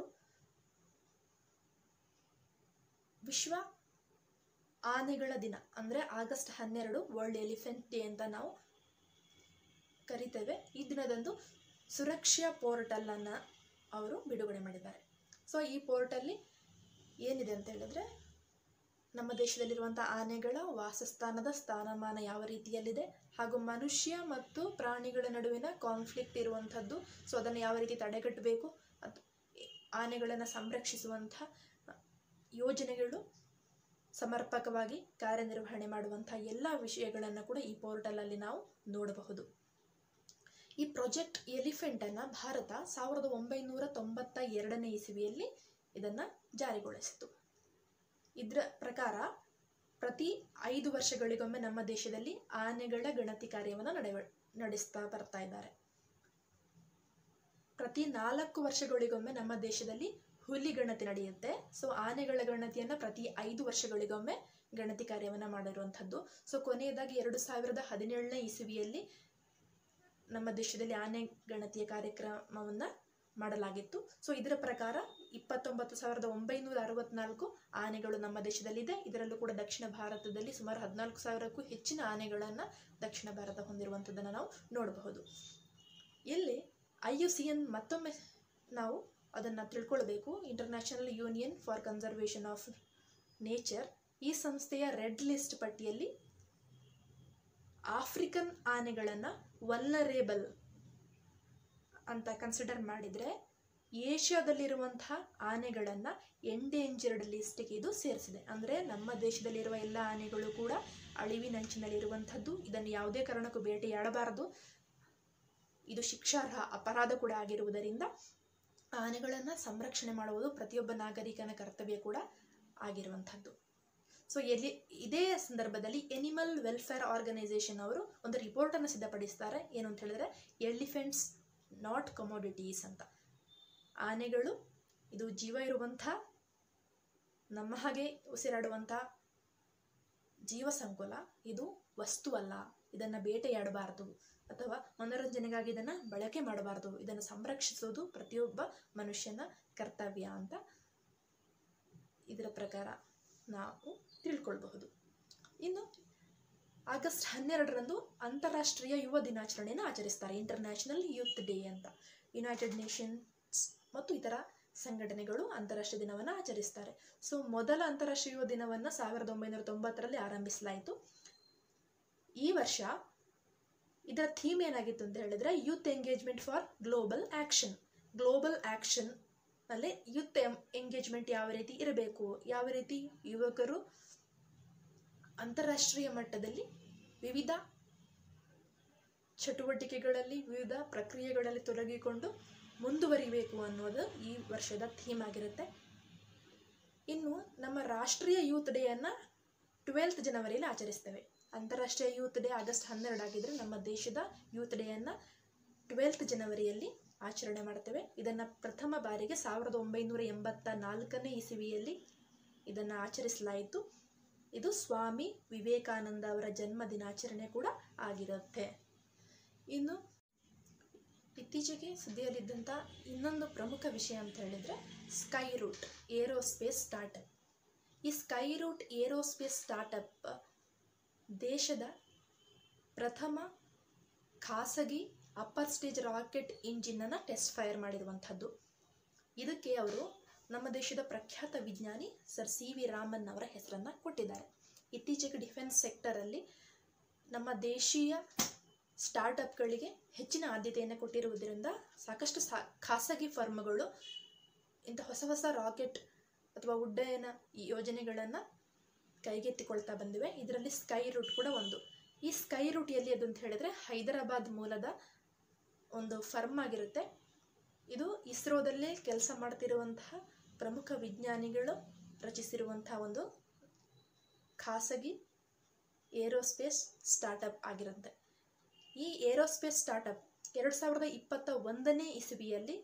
ವಿಶ್ವ ಆನೆಗಳ ದಿನ ಅಂದರೆ ಆಗಸ್ಟ್ ಹನ್ನೆರಡು ವರ್ಲ್ಡ್ ಎಲಿಫೆಂಟ್ ಡೇ ಅಂತ ನಾವು ಕರಿತೇವೆ ಈ ದಿನದಂದು ಸುರಕ್ಷಾ ಪೋರ್ಟಲನ್ನು ಅವರು ಬಿಡುಗಡೆ ಮಾಡಿದ್ದಾರೆ ಸೊ ಈ ಪೋರ್ಟಲ್ಲಿ ಏನಿದೆ ಅಂತ ಹೇಳಿದ್ರೆ ನಮ್ಮ ದೇಶದಲ್ಲಿರುವಂಥ ಆನೆಗಳ ವಾಸಸ್ಥಾನದ ಸ್ಥಾನಮಾನ ಯಾವ ರೀತಿಯಲ್ಲಿದೆ ಹಾಗೂ ಮನುಷ್ಯ ಮತ್ತು ಪ್ರಾಣಿಗಳ ನಡುವಿನ ಕಾನ್ಫ್ಲಿಕ್ಟ್ ಇರುವಂಥದ್ದು ಸೊ ಅದನ್ನು ಯಾವ ರೀತಿ ತಡೆಗಟ್ಟಬೇಕು ಅದು ಆನೆಗಳನ್ನು ಸಂರಕ್ಷಿಸುವಂಥ ಯೋಜನೆಗಳು ಸಮರ್ಪಕವಾಗಿ ಕಾರ್ಯನಿರ್ವಹಣೆ ಮಾಡುವಂಥ ಎಲ್ಲ ವಿಷಯಗಳನ್ನು ಕೂಡ ಈ ಪೋರ್ಟಲಲ್ಲಿ ನಾವು ನೋಡಬಹುದು ಈ ಪ್ರಾಜೆಕ್ಟ್ ಎಲಿಫೆಂಟನ್ನು ಭಾರತ ಸಾವಿರದ ಒಂಬೈನೂರ ತೊಂಬತ್ತ ಎರಡನೇ ಇಸವಿಯಲ್ಲಿ ಇದನ್ನು ಜಾರಿಗೊಳಿಸಿತು ಇದರ ಪ್ರಕಾರ ಪ್ರತಿ ಐದು ವರ್ಷಗಳಿಗೊಮ್ಮೆ ನಮ್ಮ ದೇಶದಲ್ಲಿ ಆನೆಗಳ ಗಣತಿ ಕಾರ್ಯವನ್ನು ನಡೆವ ನಡೆಸ್ತಾ ಬರ್ತಾ ಇದ್ದಾರೆ ಪ್ರತಿ ನಾಲ್ಕು ವರ್ಷಗಳಿಗೊಮ್ಮೆ ನಮ್ಮ ದೇಶದಲ್ಲಿ ಹುಲಿ ಗಣತಿ ನಡೆಯುತ್ತೆ ಸೊ ಆನೆಗಳ ಗಣತಿಯನ್ನು ಪ್ರತಿ ಐದು ವರ್ಷಗಳಿಗೊಮ್ಮೆ ಗಣತಿ ಕಾರ್ಯವನ್ನು ಮಾಡಿರುವಂಥದ್ದು ಸೊ ಕೊನೆಯದಾಗಿ ಎರಡು ಸಾವಿರದ ಹದಿನೇಳನೇ ಇಸವಿಯಲ್ಲಿ ನಮ್ಮ ದೇಶದಲ್ಲಿ ಆನೆ ಗಣತಿಯ ಕಾರ್ಯಕ್ರಮವನ್ನು ಮಾಡಲಾಗಿತ್ತು ಸೊ ಇದರ ಪ್ರಕಾರ ಇಪ್ಪತ್ತೊಂಬತ್ತು ಸಾವಿರದ ಒಂಬೈನೂರ ಅರವತ್ನಾಲ್ಕು ಆನೆಗಳು ನಮ್ಮ ದೇಶದಲ್ಲಿದೆ ಇದರಲ್ಲೂ ಕೂಡ ದಕ್ಷಿಣ ಭಾರತದಲ್ಲಿ ಸುಮಾರು ಹದಿನಾಲ್ಕು ಸಾವಿರಕ್ಕೂ ಹೆಚ್ಚಿನ ಆನೆಗಳನ್ನು ದಕ್ಷಿಣ ಭಾರತ ಹೊಂದಿರುವಂಥದ್ದನ್ನು ನಾವು ನೋಡಬಹುದು ಇಲ್ಲಿ ಐ ಯು ಸಿ ಎನ್ ಮತ್ತೊಮ್ಮೆ ನಾವು ಅದನ್ನು ತಿಳ್ಕೊಳ್ಬೇಕು international union for conservation of nature ಈ ಸಂಸ್ಥೆಯ ರೆಡ್ ಲಿಸ್ಟ್ ಪಟ್ಟಿಯಲ್ಲಿ ಆಫ್ರಿಕನ್ ಆನೆಗಳನ್ನು ವಲ್ನರೇಬಲ್ ಅಂತ ಕನ್ಸಿಡರ್ ಮಾಡಿದರೆ ಏಷ್ಯಾದಲ್ಲಿರುವಂತಹ ಆನೆಗಳನ್ನು ಎಂಡೇಂಜರ್ಡ್ ಲಿಸ್ಟಿಗೆ ಇದು ಸೇರಿಸಿದೆ ಅಂದರೆ ನಮ್ಮ ದೇಶದಲ್ಲಿರುವ ಎಲ್ಲ ಆನೆಗಳು ಕೂಡ ಅಳಿವಿನಂಚಿನಲ್ಲಿರುವಂಥದ್ದು ಇದನ್ನು ಯಾವುದೇ ಕಾರಣಕ್ಕೂ ಬೇಟೆಯಾಡಬಾರದು ಇದು ಶಿಕ್ಷಾರ್ಹ ಅಪರಾಧ ಕೂಡ ಆಗಿರುವುದರಿಂದ ಆನೆಗಳನ್ನು ಸಂರಕ್ಷಣೆ ಮಾಡುವುದು ಪ್ರತಿಯೊಬ್ಬ ನಾಗರಿಕನ ಕರ್ತವ್ಯ ಕೂಡ ಆಗಿರುವಂಥದ್ದು ಸೊ ಎಲ್ಲಿ ಇದೇ ಸಂದರ್ಭದಲ್ಲಿ ಎನಿಮಲ್ ವೆಲ್ಫೇರ್ ಆರ್ಗನೈಸೇಷನ್ ಅವರು ಒಂದು ರಿಪೋರ್ಟನ್ನು ಸಿದ್ಧಪಡಿಸ್ತಾರೆ ಏನು ಅಂತ ಹೇಳಿದ್ರೆ ಎಲಿಫೆಂಟ್ಸ್ ನಾಟ್ ಕಮೋಡಿಟೀಸ್ ಅಂತ ಆನೆಗಳು ಇದು ಜೀವ ಇರುವಂಥ ನಮ್ಮ ಹಾಗೆ ಉಸಿರಾಡುವಂಥ ಜೀವ ಸಂಕುಲ ಇದು ವಸ್ತುವಲ್ಲ ಇದನ್ನು ಬೇಟೆಯಾಡಬಾರದು ಅಥವಾ ಮನೋರಂಜನೆಗಾಗಿ ಇದನ್ನು ಬಳಕೆ ಮಾಡಬಾರದು ಇದನ್ನು ಸಂರಕ್ಷಿಸೋದು ಪ್ರತಿಯೊಬ್ಬ ಮನುಷ್ಯನ ಕರ್ತವ್ಯ ಅಂತ ಇದರ ಪ್ರಕಾರ ನಾವು ತಿಳ್ಕೊಳ್ಬಹುದು ಇನ್ನು ಆಗಸ್ಟ್ ಹನ್ನೆರಡರಂದು ಅಂತಾರಾಷ್ಟ್ರೀಯ ಯುವ ದಿನಾಚರಣೆಯನ್ನು ಆಚರಿಸ್ತಾರೆ ಇಂಟರ್ನ್ಯಾಷನಲ್ ಯೂತ್ ಡೇ ಅಂತ ಯುನೈಟೆಡ್ ನೇಷನ್ಸ್ ಮತ್ತು ಇತರ ಸಂಘಟನೆಗಳು ಅಂತಾರಾಷ್ಟ್ರೀಯ ದಿನವನ್ನು ಆಚರಿಸ್ತಾರೆ ಸೊ ಮೊದಲ ಅಂತಾರಾಷ್ಟ್ರೀಯ ಯುವ ದಿನವನ್ನು ಸಾವಿರದ ಒಂಬೈನೂರ ತೊಂಬತ್ತರಲ್ಲಿ ಆರಂಭಿಸಲಾಯಿತು ಈ ವರ್ಷ ಇದರ ಥೀಮ್ ಏನಾಗಿತ್ತು ಅಂತ ಹೇಳಿದ್ರೆ youth engagement for global action global action ನಲ್ಲಿ ಯೂತ್ ಎಂಗೇಜ್ಮೆಂಟ್ ಯಾವ ರೀತಿ ಇರಬೇಕು ಯಾವ ರೀತಿ ಯುವಕರು ಅಂತಾರಾಷ್ಟ್ರೀಯ ಮಟ್ಟದಲ್ಲಿ ವಿವಿಧ ಚಟುವಟಿಕೆಗಳಲ್ಲಿ ವಿವಿಧ ಪ್ರಕ್ರಿಯೆಗಳಲ್ಲಿ ತೊಡಗಿಕೊಂಡು ಮುಂದುವರಿಬೇಕು ಅನ್ನೋದು ಈ ವರ್ಷದ ಥೀಮ್ ಆಗಿರುತ್ತೆ ಇನ್ನು ನಮ್ಮ ರಾಷ್ಟ್ರೀಯ ಯೂತ್ ಡೇಯನ್ನು ಟ್ವೆಲ್ತ್ ಜನವರಿಯಲ್ಲಿ ಆಚರಿಸ್ತೇವೆ ಅಂತಾರಾಷ್ಟ್ರೀಯ ಯೂತ್ ಡೇ ಆಗಸ್ಟ್ ಹನ್ನೆರಡು ಆಗಿದ್ರೆ ನಮ್ಮ ದೇಶದ ಯೂತ್ ಡೇಯನ್ನು ಟ್ವೆಲ್ತ್ ಜನವರಿಯಲ್ಲಿ ಆಚರಣೆ ಮಾಡ್ತೇವೆ ಇದನ್ನು ಪ್ರಥಮ ಬಾರಿಗೆ ಸಾವಿರದ ಒಂಬೈನೂರ ಎಂಬತ್ತ ನಾಲ್ಕನೇ ಇಸವಿಯಲ್ಲಿ ಇದನ್ನು ಆಚರಿಸಲಾಯಿತು ಇದು ಸ್ವಾಮಿ ವಿವೇಕಾನಂದ ಅವರ ಜನ್ಮ ದಿನಾಚರಣೆ ಕೂಡ ಆಗಿರುತ್ತೆ ಇನ್ನು ಇತ್ತೀಚೆಗೆ ಸುದ್ದಿಯಲ್ಲಿದ್ದಂಥ ಇನ್ನೊಂದು ಪ್ರಮುಖ ವಿಷಯ ಅಂತ ಹೇಳಿದರೆ ಸ್ಕೈ ರೂಟ್ ಏರೋಸ್ಪೇಸ್ ಸ್ಟಾರ್ಟಪ್ ಈ ಸ್ಕೈ ರೂಟ್ ಏರೋಸ್ಪೇಸ್ ಸ್ಟಾರ್ಟಪ್ ದೇಶದ ಪ್ರಥಮ ಖಾಸಗಿ ಅಪ್ಪರ್ ಸ್ಟೇಜ್ ರಾಕೆಟ್ ಇಂಜಿನನ್ನು ಟೆಸ್ಟ್ ಫೈರ್ ಮಾಡಿರುವಂಥದ್ದು ಇದಕ್ಕೆ ಅವರು ನಮ್ಮ ದೇಶದ ಪ್ರಖ್ಯಾತ ವಿಜ್ಞಾನಿ ಸರ್ ಸಿ ವಿ ರಾಮನ್ ಅವರ ಹೆಸರನ್ನು ಕೊಟ್ಟಿದ್ದಾರೆ ಇತ್ತೀಚೆಗೆ ಡಿಫೆನ್ಸ್ ಸೆಕ್ಟರಲ್ಲಿ ನಮ್ಮ ದೇಶೀಯ ಸ್ಟಾರ್ಟಪ್ಗಳಿಗೆ ಹೆಚ್ಚಿನ ಆದ್ಯತೆಯನ್ನು ಕೊಟ್ಟಿರುವುದರಿಂದ ಸಾಕಷ್ಟು ಸಾ ಖಾಸಗಿ ಫರ್ಮ್ಗಳು ಇಂಥ ಹೊಸ ಹೊಸ ರಾಕೆಟ್ ಅಥವಾ ಉಡ್ಡಯನ ಯೋಜನೆಗಳನ್ನು ಕೈಗೆತ್ತಿಕೊಳ್ತಾ ಬಂದಿವೆ ಇದರಲ್ಲಿ ಸ್ಕೈ ರೂಟ್ ಕೂಡ ಒಂದು ಈ ಸ್ಕೈ ರೂಟ್ ಎಲ್ಲಿ ಅದು ಅಂತ ಹೇಳಿದ್ರೆ ಹೈದರಾಬಾದ್ ಮೂಲದ ಒಂದು ಫರ್ಮ್ ಆಗಿರುತ್ತೆ ಇದು ಇಸ್ರೋದಲ್ಲೇ ಕೆಲಸ ಮಾಡ್ತಿರುವಂತಹ ಪ್ರಮುಖ ವಿಜ್ಞಾನಿಗಳು ರಚಿಸಿರುವಂತಹ ಒಂದು ಖಾಸಗಿ ಏರೋಸ್ಪೇಸ್ ಸ್ಟಾರ್ಟಪ್ ಆಗಿರುತ್ತೆ ಈ ಏರೋಸ್ಪೇಸ್ ಸ್ಟಾರ್ಟಪ್ ಎರಡು ಸಾವಿರದ ಇಪ್ಪತ್ತ ಒಂದನೇ ಇಸವಿಯಲ್ಲಿ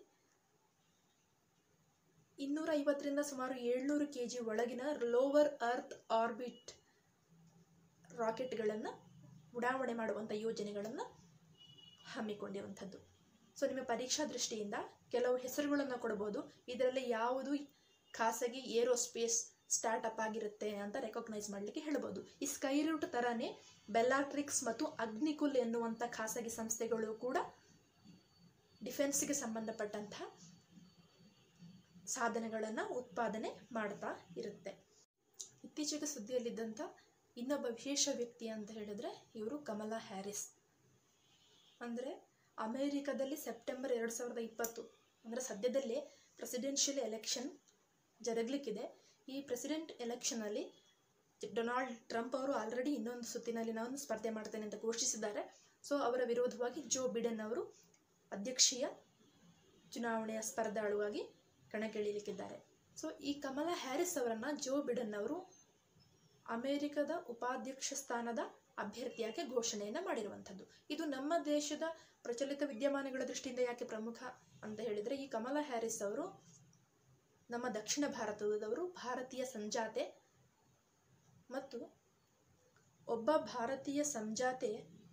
ಇನ್ನೂರ ಐವತ್ತರಿಂದ ಸುಮಾರು ಏಳ್ನೂರು ಕೆ ಜಿ ಒಳಗಿನ ಲೋವರ್ ಅರ್ತ್ ಆರ್ಬಿಟ್ ರಾಕೆಟ್ಗಳನ್ನು ಉಡಾವಣೆ ಮಾಡುವಂಥ ಯೋಜನೆಗಳನ್ನು ಹಮ್ಮಿಕೊಂಡಿರುವಂಥದ್ದು ಸೊ ನಿಮ್ಮ ಪರೀಕ್ಷಾ ದೃಷ್ಟಿಯಿಂದ ಕೆಲವು ಹೆಸರುಗಳನ್ನು ಕೊಡಬಹುದು ಇದರಲ್ಲಿ ಯಾವುದು ಖಾಸಗಿ ಏರೋಸ್ಪೇಸ್ ಸ್ಟಾರ್ಟಪ್ ಆಗಿರುತ್ತೆ ಅಂತ ರೆಕಗ್ನೈಸ್ ಮಾಡಲಿಕ್ಕೆ ಹೇಳ್ಬೋದು ಈ ಸ್ಕೈ ರೂಟ್ ಥರನೇ ಬೆಲ್ಲಾಟ್ರಿಕ್ಸ್ ಮತ್ತು ಅಗ್ನಿಕುಲ್ ಎನ್ನುವಂಥ ಖಾಸಗಿ ಸಂಸ್ಥೆಗಳು ಕೂಡ ಡಿಫೆನ್ಸ್ಗೆ ಸಂಬಂಧಪಟ್ಟಂತಹ ಸಾಧನಗಳನ್ನು ಉತ್ಪಾದನೆ ಮಾಡ್ತಾ ಇರುತ್ತೆ ಇತ್ತೀಚೆಗೆ ಸುದ್ದಿಯಲ್ಲಿದ್ದಂಥ ಇನ್ನೊಬ್ಬ ವಿಶೇಷ ವ್ಯಕ್ತಿ ಅಂತ ಹೇಳಿದ್ರೆ ಇವರು ಕಮಲಾ ಹ್ಯಾರಿಸ್ ಅಂದರೆ ಅಮೇರಿಕಾದಲ್ಲಿ ಸೆಪ್ಟೆಂಬರ್ ಎರಡು ಸಾವಿರದ ಇಪ್ಪತ್ತು ಅಂದರೆ ಸದ್ಯದಲ್ಲೇ ಪ್ರೆಸಿಡೆನ್ಷಿಯಲ್ ಎಲೆಕ್ಷನ್ ಜರುಗಲಿಕ್ಕಿದೆ ಈ ಪ್ರೆಸಿಡೆಂಟ್ ಎಲೆಕ್ಷನಲ್ಲಿ ಡೊನಾಲ್ಡ್ ಟ್ರಂಪ್ ಅವರು ಆಲ್ರೆಡಿ ಇನ್ನೊಂದು ಸುತ್ತಿನಲ್ಲಿ ನಾನು ಸ್ಪರ್ಧೆ ಮಾಡ್ತೇನೆ ಅಂತ ಘೋಷಿಸಿದ್ದಾರೆ ಸೊ ಅವರ ವಿರೋಧವಾಗಿ ಜೋ ಬಿಡೆನ್ ಅವರು ಅಧ್ಯಕ್ಷೀಯ ಚುನಾವಣೆಯ ಸ್ಪರ್ಧಾಳುವಾಗಿ ಕಣಕ್ಕಿಳಿಯಲಿಕ್ಕಿದ್ದಾರೆ ಸೊ ಈ ಕಮಲಾ ಹ್ಯಾರಿಸ್ ಅವರನ್ನು ಜೋ ಬಿಡೆನ್ ಅವರು ಅಮೆರಿಕದ ಉಪಾಧ್ಯಕ್ಷ ಸ್ಥಾನದ ಅಭ್ಯರ್ಥಿಯಾಗಿ ಘೋಷಣೆಯನ್ನು ಮಾಡಿರುವಂಥದ್ದು ಇದು ನಮ್ಮ ದೇಶದ ಪ್ರಚಲಿತ ವಿದ್ಯಮಾನಗಳ ದೃಷ್ಟಿಯಿಂದ ಯಾಕೆ ಪ್ರಮುಖ ಅಂತ ಹೇಳಿದರೆ ಈ ಕಮಲಾ ಹ್ಯಾರಿಸ್ ಅವರು ನಮ್ಮ ದಕ್ಷಿಣ ಭಾರತದವರು ಭಾರತೀಯ ಸಂಜಾತೆ ಮತ್ತು ಒಬ್ಬ ಭಾರತೀಯ ಸಂಜಾತೆ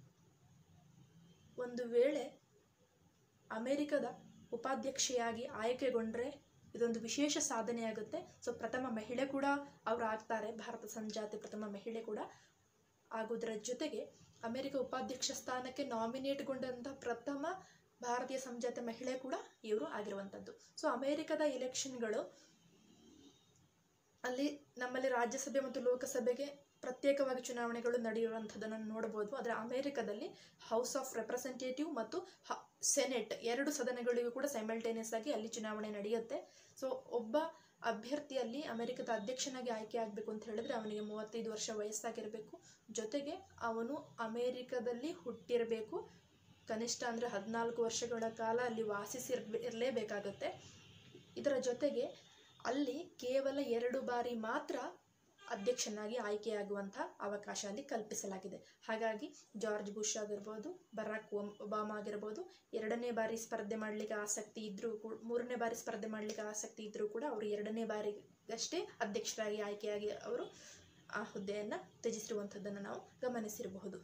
ಒಂದು ವೇಳೆ ಅಮೆರಿಕದ ಉಪಾಧ್ಯಕ್ಷೆಯಾಗಿ ಆಯ್ಕೆಗೊಂಡ್ರೆ ಇದೊಂದು ವಿಶೇಷ ಸಾಧನೆಯಾಗುತ್ತೆ ಸೊ ಪ್ರಥಮ ಮಹಿಳೆ ಕೂಡ ಅವರು ಆಗ್ತಾರೆ ಭಾರತ ಸಂಜಾತೆ ಪ್ರಥಮ ಮಹಿಳೆ ಕೂಡ ಆಗೋದರ ಜೊತೆಗೆ ಅಮೆರಿಕ ಉಪಾಧ್ಯಕ್ಷ ಸ್ಥಾನಕ್ಕೆ ನಾಮಿನೇಟ್ಗೊಂಡಂಥ ಪ್ರಥಮ ಭಾರತೀಯ ಸಂಜಾತ ಮಹಿಳೆ ಕೂಡ ಇವರು ಆಗಿರುವಂಥದ್ದು ಸೊ ಅಮೆರಿಕದ ಎಲೆಕ್ಷನ್ಗಳು ಅಲ್ಲಿ ನಮ್ಮಲ್ಲಿ ರಾಜ್ಯಸಭೆ ಮತ್ತು ಲೋಕಸಭೆಗೆ ಪ್ರತ್ಯೇಕವಾಗಿ ಚುನಾವಣೆಗಳು ನಡೆಯುವಂಥದ್ದನ್ನು ನೋಡಬಹುದು ಆದರೆ ಅಮೆರಿಕದಲ್ಲಿ ಹೌಸ್ ಆಫ್ ರೆಪ್ರೆಸೆಂಟೇಟಿವ್ ಮತ್ತು ಸೆನೆಟ್ ಎರಡು ಸದನಗಳಿಗೂ ಕೂಡ ಸೈಮಲ್ಟೇನಿಯಸ್ ಆಗಿ ಅಲ್ಲಿ ಚುನಾವಣೆ ನಡೆಯುತ್ತೆ ಸೊ ಒಬ್ಬ ಅಭ್ಯರ್ಥಿಯಲ್ಲಿ ಅಮೆರಿಕದ ಅಧ್ಯಕ್ಷನಾಗಿ ಆಯ್ಕೆ ಆಗಬೇಕು ಅಂತ ಹೇಳಿದ್ರೆ ಅವನಿಗೆ ಮೂವತ್ತೈದು ವರ್ಷ ವಯಸ್ಸಾಗಿರಬೇಕು ಜೊತೆಗೆ ಅವನು ಅಮೆರಿಕದಲ್ಲಿ ಹುಟ್ಟಿರಬೇಕು ಕನಿಷ್ಠ ಅಂದರೆ ಹದಿನಾಲ್ಕು ವರ್ಷಗಳ ಕಾಲ ಅಲ್ಲಿ ವಾಸಿಸಿರ್ ಇರಲೇಬೇಕಾಗತ್ತೆ ಇದರ ಜೊತೆಗೆ ಅಲ್ಲಿ ಕೇವಲ ಎರಡು ಬಾರಿ ಮಾತ್ರ ಅಧ್ಯಕ್ಷನಾಗಿ ಆಯ್ಕೆಯಾಗುವಂಥ ಅವಕಾಶ ಅಲ್ಲಿ ಕಲ್ಪಿಸಲಾಗಿದೆ ಹಾಗಾಗಿ ಜಾರ್ಜ್ ಬುಷ್ ಆಗಿರ್ಬೋದು ಬರಾಕ್ ಒಮ್- ಒಬಾಮಾ ಆಗಿರ್ಬೋದು ಎರಡನೇ ಬಾರಿ ಸ್ಪರ್ಧೆ ಮಾಡಲಿಕ್ಕೆ ಆಸಕ್ತಿ ಇದ್ದರೂ ಕೂಡ ಮೂರನೇ ಬಾರಿ ಸ್ಪರ್ಧೆ ಮಾಡಲಿಕ್ಕೆ ಆಸಕ್ತಿ ಇದ್ದರೂ ಕೂಡ ಅವರು ಎರಡನೇ ಬಾರಿಗಷ್ಟೇ ಅಧ್ಯಕ್ಷರಾಗಿ ಆಯ್ಕೆಯಾಗಿ ಅವರು ಆ ಹುದ್ದೆಯನ್ನು ತ್ಯಜಿಸಿರುವಂಥದ್ದನ್ನು ನಾವು ಗಮನಿಸಿರಬಹುದು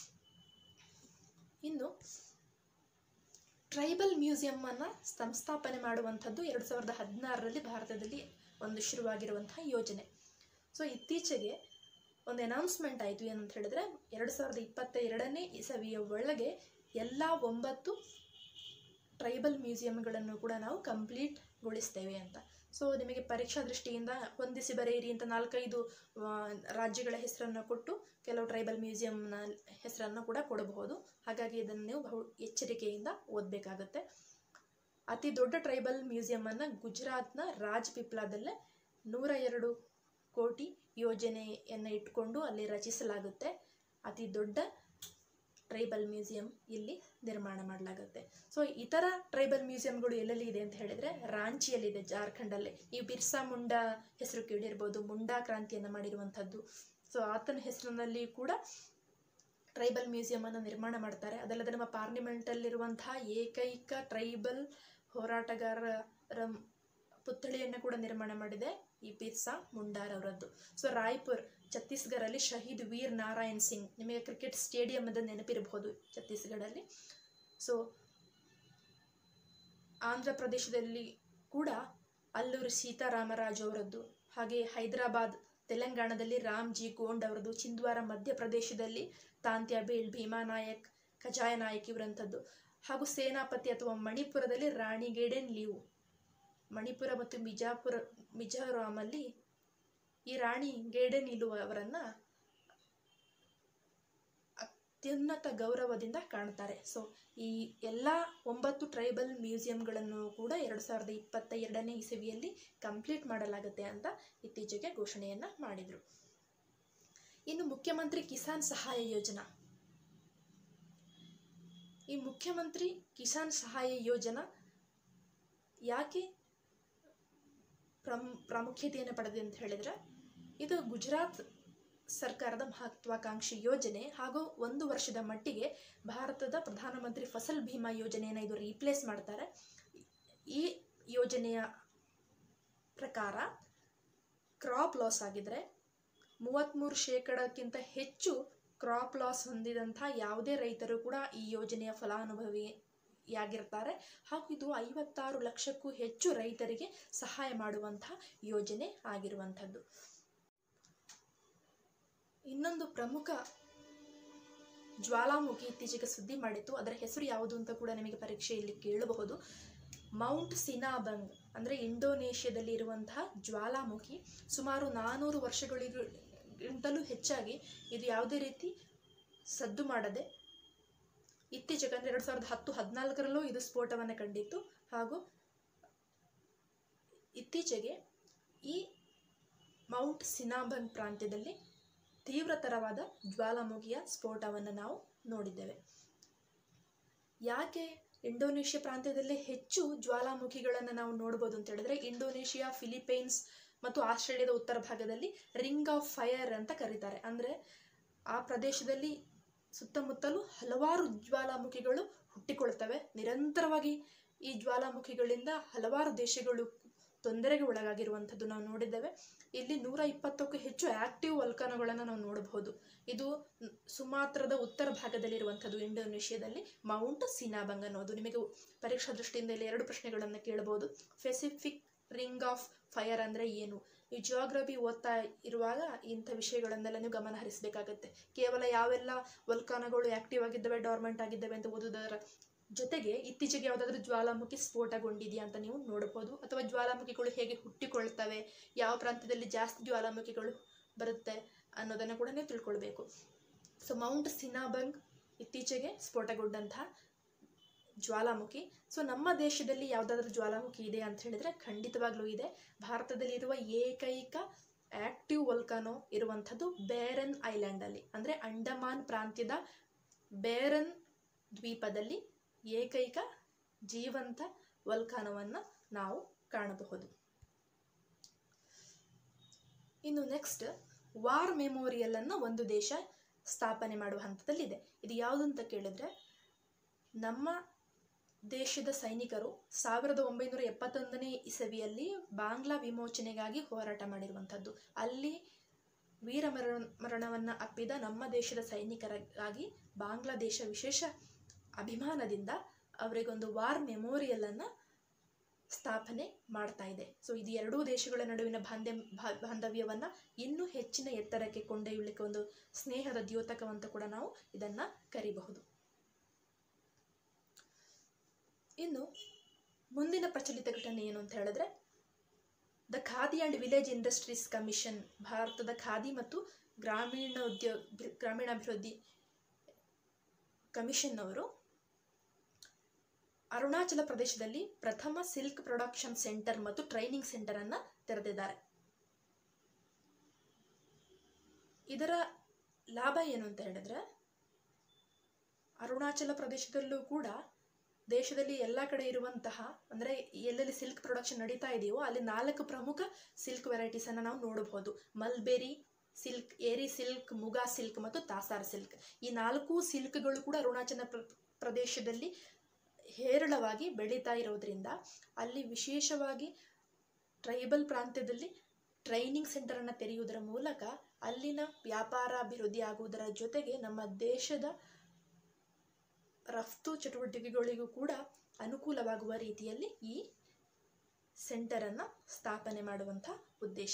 ಇನ್ನು ಟ್ರೈಬಲ್ ಮ್ಯೂಸಿಯಮ್ಮನ್ನು ಸಂಸ್ಥಾಪನೆ ಮಾಡುವಂಥದ್ದು ಎರಡು ಸಾವಿರದ ಹದಿನಾರರಲ್ಲಿ ಭಾರತದಲ್ಲಿ ಒಂದು ಶುರುವಾಗಿರುವಂತಹ ಯೋಜನೆ ಸೊ ಇತ್ತೀಚೆಗೆ ಒಂದು ಅನೌನ್ಸ್ಮೆಂಟ್ ಆಯಿತು ಏನಂತ ಹೇಳಿದ್ರೆ ಎರಡು ಸಾವಿರದ ಇಪ್ಪತ್ತ ಎರಡನೇ ಇಸವಿಯ ಒಳಗೆ ಎಲ್ಲ ಒಂಬತ್ತು ಟ್ರೈಬಲ್ ಮ್ಯೂಸಿಯಂಗಳನ್ನು ಕೂಡ ನಾವು ಕಂಪ್ಲೀಟ್ಗೊಳಿಸ್ತೇವೆ ಅಂತ ಸೊ ನಿಮಗೆ ಪರೀಕ್ಷಾ ದೃಷ್ಟಿಯಿಂದ ಹೊಂದಿಸಿ ಬರೆಯಿರಿ ಅಂತ ನಾಲ್ಕೈದು ಆ, ರಾಜ್ಯಗಳ ಹೆಸರನ್ನು ಕೊಟ್ಟು ಕೆಲವು ಟ್ರೈಬಲ್ ಮ್ಯೂಸಿಯಂನ ಹೆಸರನ್ನು ಕೂಡ ಕೊಡಬಹುದು ಹಾಗಾಗಿ ಇದನ್ನು ನೀವು ಬಹು ಎಚ್ಚರಿಕೆಯಿಂದ ಓದಬೇಕಾಗತ್ತೆ ಅತಿ ದೊಡ್ಡ ಟ್ರೈಬಲ್ ಮ್ಯೂಸಿಯಮನ್ನು ಗುಜರಾತ್ನ ರಾಜ್ ಪಿಪ್ಲಾದಲ್ಲೇ ನೂರ ಎರಡು ಕೋಟಿ ಯೋಜನೆಯನ್ನು ಇಟ್ಕೊಂಡು ಅಲ್ಲಿ ರಚಿಸಲಾಗುತ್ತೆ ಅತಿ ದೊಡ್ಡ ಟ್ರೈಬಲ್ ಮ್ಯೂಸಿಯಂ ಇಲ್ಲಿ ನಿರ್ಮಾಣ ಮಾಡಲಾಗುತ್ತೆ ಸೊ ಇತರ ಟ್ರೈಬಲ್ ಮ್ಯೂಸಿಯಂಗಳು ಎಲ್ಲೆಲ್ಲಿ ಇದೆ ಅಂತ ಹೇಳಿದರೆ ರಾಂಚಿಯಲ್ಲಿದೆ ಜಾರ್ಖಂಡಲ್ಲಿ ಈ ಬಿರ್ಸಾ ಮುಂಡಾ ಹೆಸರು ಕೇಳಿರ್ಬೋದು ಮುಂಡಾ ಕ್ರಾಂತಿಯನ್ನು ಮಾಡಿರುವಂಥದ್ದು ಸೊ ಆತನ ಹೆಸರಿನಲ್ಲಿ ಕೂಡ ಟ್ರೈಬಲ್ ಮ್ಯೂಸಿಯಮನ್ನು ನಿರ್ಮಾಣ ಮಾಡ್ತಾರೆ ಅದಲ್ಲದೆ ನಮ್ಮ ಪಾರ್ಲಿಮೆಂಟಲ್ಲಿರುವಂತಹ ಏಕೈಕ ಟ್ರೈಬಲ್ ಹೋರಾಟಗಾರರ ಪುತ್ಥಳಿಯನ್ನು ಕೂಡ ನಿರ್ಮಾಣ ಮಾಡಿದೆ ಈ ಬಿರ್ಸಾ ಮುಂಡಾರ್ ಅವರದ್ದು ಸೊ ರಾಯ್ಪುರ್ ಛತ್ತೀಸ್ಗಢಲ್ಲಿ ಶಹೀದ್ ವೀರ್ ನಾರಾಯಣ್ ಸಿಂಗ್ ನಿಮಗೆ ಕ್ರಿಕೆಟ್ ಸ್ಟೇಡಿಯಂ ಅಂತ ನೆನಪಿರಬಹುದು ಛತ್ತೀಸ್ಗಢಲ್ಲಿ ಸೊ ಆಂಧ್ರ ಪ್ರದೇಶದಲ್ಲಿ ಕೂಡ ಅಲ್ಲೂರಿ ಸೀತಾರಾಮರಾಜು ಅವರದ್ದು ಹಾಗೆ ಹೈದರಾಬಾದ್ ತೆಲಂಗಾಣದಲ್ಲಿ ರಾಮ್ಜಿ ಗೋಂಡ್ ಅವರದ್ದು ಚಿಂದ್ವಾರ ಮಧ್ಯಪ್ರದೇಶದಲ್ಲಿ ತಾಂತ್ಯ ಬೇಲ್ ಭೀಮಾ ನಾಯಕ್ ಕಜಾಯ ನಾಯಕ್ ಇವರಂಥದ್ದು ಹಾಗೂ ಸೇನಾಪತಿ ಅಥವಾ ಮಣಿಪುರದಲ್ಲಿ ರಾಣಿ ಗೇಡೆನ್ ಲೀವು ಮಣಿಪುರ ಮತ್ತು ಮಿಜಾಪುರ ಮಿಜೋರಾಮಲ್ಲಿ ಈ ರಾಣಿ ಗೇಡೆನ್ ಇಲು ಅವರನ್ನ ಅತ್ಯುನ್ನತ ಗೌರವದಿಂದ ಕಾಣ್ತಾರೆ ಸೊ ಈ ಎಲ್ಲ ಒಂಬತ್ತು ಟ್ರೈಬಲ್ ಮ್ಯೂಸಿಯಂಗಳನ್ನು ಕೂಡ ಎರಡು ಸಾವಿರದ ಇಪ್ಪತ್ತ ಎರಡನೇ ಇಸವಿಯಲ್ಲಿ ಕಂಪ್ಲೀಟ್ ಮಾಡಲಾಗುತ್ತೆ ಅಂತ ಇತ್ತೀಚೆಗೆ ಘೋಷಣೆಯನ್ನು ಮಾಡಿದರು ಇನ್ನು ಮುಖ್ಯಮಂತ್ರಿ ಕಿಸಾನ್ ಸಹಾಯ ಯೋಜನಾ ಈ ಮುಖ್ಯಮಂತ್ರಿ ಕಿಸಾನ್ ಸಹಾಯ ಯೋಜನಾ ಯಾಕೆ ಪ್ರಮ್ ಪ್ರಾಮುಖ್ಯತೆಯನ್ನು ಪಡೆದಿದೆ ಅಂತ ಹೇಳಿದರೆ ಇದು ಗುಜರಾತ್ ಸರ್ಕಾರದ ಮಹತ್ವಾಕಾಂಕ್ಷಿ ಯೋಜನೆ ಹಾಗೂ ಒಂದು ವರ್ಷದ ಮಟ್ಟಿಗೆ ಭಾರತದ ಪ್ರಧಾನಮಂತ್ರಿ ಫಸಲ್ ಭೀಮಾ ಯೋಜನೆಯನ್ನು ಇದು ರೀಪ್ಲೇಸ್ ಮಾಡ್ತಾರೆ ಈ ಯೋಜನೆಯ ಪ್ರಕಾರ ಕ್ರಾಪ್ ಲಾಸ್ ಆಗಿದ್ರೆ ಮೂವತ್ತ್ಮೂರು ಶೇಕಡಕ್ಕಿಂತ ಹೆಚ್ಚು ಕ್ರಾಪ್ ಲಾಸ್ ಹೊಂದಿದಂಥ ಯಾವುದೇ ರೈತರು ಕೂಡ ಈ ಯೋಜನೆಯ ಫಲಾನುಭವಿಯಾಗಿರ್ತಾರೆ ಹಾಗೂ ಇದು ಐವತ್ತಾರು ಲಕ್ಷಕ್ಕೂ ಹೆಚ್ಚು ರೈತರಿಗೆ ಸಹಾಯ ಮಾಡುವಂತಹ ಯೋಜನೆ ಆಗಿರುವಂಥದ್ದು ಇನ್ನೊಂದು ಪ್ರಮುಖ ಜ್ವಾಲಾಮುಖಿ ಇತ್ತೀಚೆಗೆ ಸುದ್ದಿ ಮಾಡಿತ್ತು ಅದರ ಹೆಸರು ಯಾವುದು ಅಂತ ಕೂಡ ನಿಮಗೆ ಪರೀಕ್ಷೆಯಲ್ಲಿ ಕೇಳಬಹುದು ಮೌಂಟ್ ಸಿನಾಬಂಗ್ ಅಂದರೆ ಇಂಡೋನೇಷ್ಯಾದಲ್ಲಿ ಇರುವಂತಹ ಜ್ವಾಲಾಮುಖಿ ಸುಮಾರು ನಾನ್ನೂರು ವರ್ಷಗಳಿಗಿಂತಲೂ ಹೆಚ್ಚಾಗಿ ಇದು ಯಾವುದೇ ರೀತಿ ಸದ್ದು ಮಾಡದೆ ಇತ್ತೀಚೆಗೆ ಅಂದರೆ ಎರಡು ಸಾವಿರದ ಹತ್ತು ಹದಿನಾಲ್ಕರಲ್ಲೂ ಇದು ಸ್ಫೋಟವನ್ನು ಕಂಡಿತ್ತು ಹಾಗೂ ಇತ್ತೀಚೆಗೆ ಈ ಮೌಂಟ್ ಸಿನಾಬಂಗ್ ಪ್ರಾಂತ್ಯದಲ್ಲಿ ತೀವ್ರತರವಾದ ಜ್ವಾಲಾಮುಖಿಯ ಸ್ಫೋಟವನ್ನು ನಾವು ನೋಡಿದ್ದೇವೆ ಯಾಕೆ ಇಂಡೋನೇಷ್ಯಾ ಪ್ರಾಂತ್ಯದಲ್ಲಿ ಹೆಚ್ಚು ಜ್ವಾಲಾಮುಖಿಗಳನ್ನು ನಾವು ನೋಡ್ಬೋದು ಅಂತ ಹೇಳಿದ್ರೆ ಇಂಡೋನೇಷ್ಯಾ ಫಿಲಿಪೈನ್ಸ್ ಮತ್ತು ಆಸ್ಟ್ರೇಲಿಯಾದ ಉತ್ತರ ಭಾಗದಲ್ಲಿ ರಿಂಗ್ ಆಫ್ ಫೈರ್ ಅಂತ ಕರೀತಾರೆ ಅಂದರೆ ಆ ಪ್ರದೇಶದಲ್ಲಿ ಸುತ್ತಮುತ್ತಲೂ ಹಲವಾರು ಜ್ವಾಲಾಮುಖಿಗಳು ಹುಟ್ಟಿಕೊಳ್ತವೆ ನಿರಂತರವಾಗಿ ಈ ಜ್ವಾಲಾಮುಖಿಗಳಿಂದ ಹಲವಾರು ದೇಶಗಳು ತೊಂದರೆಗೆ ಒಳಗಾಗಿರುವಂಥದ್ದು ನಾವು ನೋಡಿದ್ದೇವೆ ಇಲ್ಲಿ ನೂರ ಇಪ್ಪತ್ತಕ್ಕೂ ಹೆಚ್ಚು ಆಕ್ಟಿವ್ ವಲ್ಕನಗಳನ್ನು ನಾವು ನೋಡಬಹುದು ಇದು ನ್- ಸುಮಾತ್ರದ ಉತ್ತರ ಭಾಗದಲ್ಲಿರುವಂಥದ್ದು ಇಂಡೋನೇಷ್ಯಾದಲ್ಲಿ ಮೌಂಟ್ ಸಿನಾಬಂಗ್ ಅನ್ನೋದು ನಿಮಗೆ ಪರೀಕ್ಷಾ ದೃಷ್ಟಿಯಿಂದ ಇಲ್ಲಿ ಎರಡು ಪ್ರಶ್ನೆಗಳನ್ನು ಕೇಳಬಹುದು ಪೆಸಿಫಿಕ್ ರಿಂಗ್ ಆಫ್ ಫೈರ್ ಅಂದರೆ ಏನು ಈ ಜಿಯೋಗ್ರಫಿ ಓದ್ತಾ ಇರುವಾಗ ಇಂಥ ವಿಷಯಗಳನ್ನೆಲ್ಲ ನೀವು ಗಮನ ಹರಿಸಬೇಕಾಗತ್ತೆ ಕೇವಲ ಯಾವೆಲ್ಲ ವಲ್ಕಾನಗಳು ಆಕ್ಟಿವ್ ಆಗಿದ್ದಾವೆ ಡಾರ್ಮೆಂಟ್ ಆಗಿದ್ದಾವೆ ಅಂತ ಓದೋದರ ಜೊತೆಗೆ ಇತ್ತೀಚೆಗೆ ಯಾವುದಾದ್ರೂ ಜ್ವಾಲಾಮುಖಿ ಸ್ಫೋಟಗೊಂಡಿದೆಯಾ ಅಂತ ನೀವು ನೋಡಬಹುದು ಅಥವಾ ಜ್ವಾಲಾಮುಖಿಗಳು ಹೇಗೆ ಹುಟ್ಟಿಕೊಳ್ತವೆ ಯಾವ ಪ್ರಾಂತ್ಯದಲ್ಲಿ ಜಾಸ್ತಿ ಜ್ವಾಲಾಮುಖಿಗಳು ಬರುತ್ತೆ ಅನ್ನೋದನ್ನು ಕೂಡ ನೀವು ತಿಳ್ಕೊಳ್ಬೇಕು ಸೊ ಮೌಂಟ್ ಸಿನಾಬಂಗ್ ಇತ್ತೀಚೆಗೆ ಸ್ಫೋಟಗೊಂಡಂತಹ ಜ್ವಾಲಾಮುಖಿ ಸೊ ನಮ್ಮ ದೇಶದಲ್ಲಿ ಯಾವುದಾದ್ರೂ ಜ್ವಾಲಾಮುಖಿ ಇದೆ ಅಂತ ಹೇಳಿದ್ರೆ ಖಂಡಿತವಾಗ್ಲೂ ಇದೆ ಭಾರತದಲ್ಲಿರುವ ಏಕೈಕ ಆಕ್ಟಿವ್ ವಲ್ಕಾನೋ ಇರುವಂಥದ್ದು ಬೇರನ್ ಐಲ್ಯಾಂಡಲ್ಲಿ ಅಂದರೆ ಅಂಡಮಾನ್ ಪ್ರಾಂತ್ಯದ ಬೇರನ್ ದ್ವೀಪದಲ್ಲಿ ಏಕೈಕ ಜೀವಂತ ವಲ್ಕಾನವನ್ನು ನಾವು ಕಾಣಬಹುದು ಇನ್ನು ನೆಕ್ಸ್ಟ್ ವಾರ್ ಮೆಮೋರಿಯಲ್ ಅನ್ನು ಒಂದು ದೇಶ ಸ್ಥಾಪನೆ ಮಾಡುವ ಹಂತದಲ್ಲಿದೆ ಇದು ಯಾವುದು ಅಂತ ಕೇಳಿದ್ರೆ ನಮ್ಮ ದೇಶದ ಸೈನಿಕರು ಸಾವಿರದ ಒಂಬೈನೂರ ಎಪ್ಪತ್ತೊಂದನೇ ಇಸವಿಯಲ್ಲಿ ಬಾಂಗ್ಲಾ ವಿಮೋಚನೆಗಾಗಿ ಹೋರಾಟ ಮಾಡಿರುವಂಥದ್ದು ಅಲ್ಲಿ ವೀರ ಮರಣ ಮರಣವನ್ನು ಅಪ್ಪಿದ ನಮ್ಮ ದೇಶದ ಸೈನಿಕರಿಗಾಗಿ ಬಾಂಗ್ಲಾದೇಶ ವಿಶೇಷ ಅಭಿಮಾನದಿಂದ ಅವರಿಗೊಂದು ವಾರ್ ಮೆಮೋರಿಯಲನ್ನು ಸ್ಥಾಪನೆ ಮಾಡ್ತಾ ಇದೆ ಸೊ ಇದು ಎರಡೂ ದೇಶಗಳ ನಡುವಿನ ಬಾಂಧ್ಯ ಬಾ- ಬಾಂಧವ್ಯವನ್ನು ಇನ್ನೂ ಹೆಚ್ಚಿನ ಎತ್ತರಕ್ಕೆ ಕೊಂಡೊಯ್ಯಲಿಕ್ಕೆ ಒಂದು ಸ್ನೇಹದ ದ್ಯೋತಕವಂತ ಕೂಡ ನಾವು ಇದನ್ನು ಕರಿಬಹುದು ಇನ್ನು ಮುಂದಿನ ಪ್ರಚಲಿತ ಘಟನೆ ಏನು ಅಂತ ಹೇಳಿದ್ರೆ the Khadi and village industries commission ಭಾರತದ ಖಾದಿ ಮತ್ತು ಗ್ರಾಮೀಣ ಉದ್ಯೋಗ ಗ್ರಾಮೀಣಾಭಿವೃದ್ಧಿ ಕಮಿಷನ್ ಅವರು ಅರುಣಾಚಲ ಪ್ರದೇಶದಲ್ಲಿ ಪ್ರಥಮ ಸಿಲ್ಕ್ ಪ್ರೊಡಕ್ಷನ್ ಸೆಂಟರ್ ಮತ್ತು ಟ್ರೈನಿಂಗ್ ಸೆಂಟರ್ ಅನ್ನ ತೆರೆದಿದ್ದಾರೆ ಇದರ ಲಾಭ ಏನು ಅಂತ ಹೇಳಿದ್ರೆ ಅರುಣಾಚಲ ಪ್ರದೇಶದಲ್ಲೂ ಕೂಡ ದೇಶದಲ್ಲಿ ಎಲ್ಲ ಕಡೆ ಇರುವಂತಹ ಅಂದರೆ ಎಲ್ಲೆಲ್ಲಿ ಸಿಲ್ಕ್ ಪ್ರೊಡಕ್ಷನ್ ನಡೀತಾ ಇದೆಯೋ ಅಲ್ಲಿ ನಾಲ್ಕು ಪ್ರಮುಖ ಸಿಲ್ಕ್ ವೆರೈಟೀಸನ್ನು ನಾವು ನೋಡಬಹುದು mulberry silk Eri silk Muga silk ಮತ್ತು ತಾಸಾರ್ ಸಿಲ್ಕ್ ಈ ನಾಲ್ಕು ಸಿಲ್ಕ್ಗಳು ಕೂಡ ಅರುಣಾಚಲ ಪ್ರ ಪ್ರದೇಶದಲ್ಲಿ ಹೇರಳವಾಗಿ ಬೆಳೀತಾ ಇರೋದ್ರಿಂದ ಅಲ್ಲಿ ವಿಶೇಷವಾಗಿ ಟ್ರೈಬಲ್ ಪ್ರಾಂತ್ಯದಲ್ಲಿ ಟ್ರೈನಿಂಗ್ ಸೆಂಟರನ್ನು ತೆರೆಯುವುದರ ಮೂಲಕ ಅಲ್ಲಿನ ವ್ಯಾಪಾರ ಅಭಿವೃದ್ಧಿ ಆಗುವುದರ ಜೊತೆಗೆ ನಮ್ಮ ದೇಶದ ರಫ್ತು ಚಟುವಟಿಕೆಗಳಿಗೂ ಕೂಡ ಅನುಕೂಲವಾಗುವ ರೀತಿಯಲ್ಲಿ ಈ ಸೆಂಟರನ್ನು ಸ್ಥಾಪನೆ ಮಾಡುವಂಥ ಉದ್ದೇಶ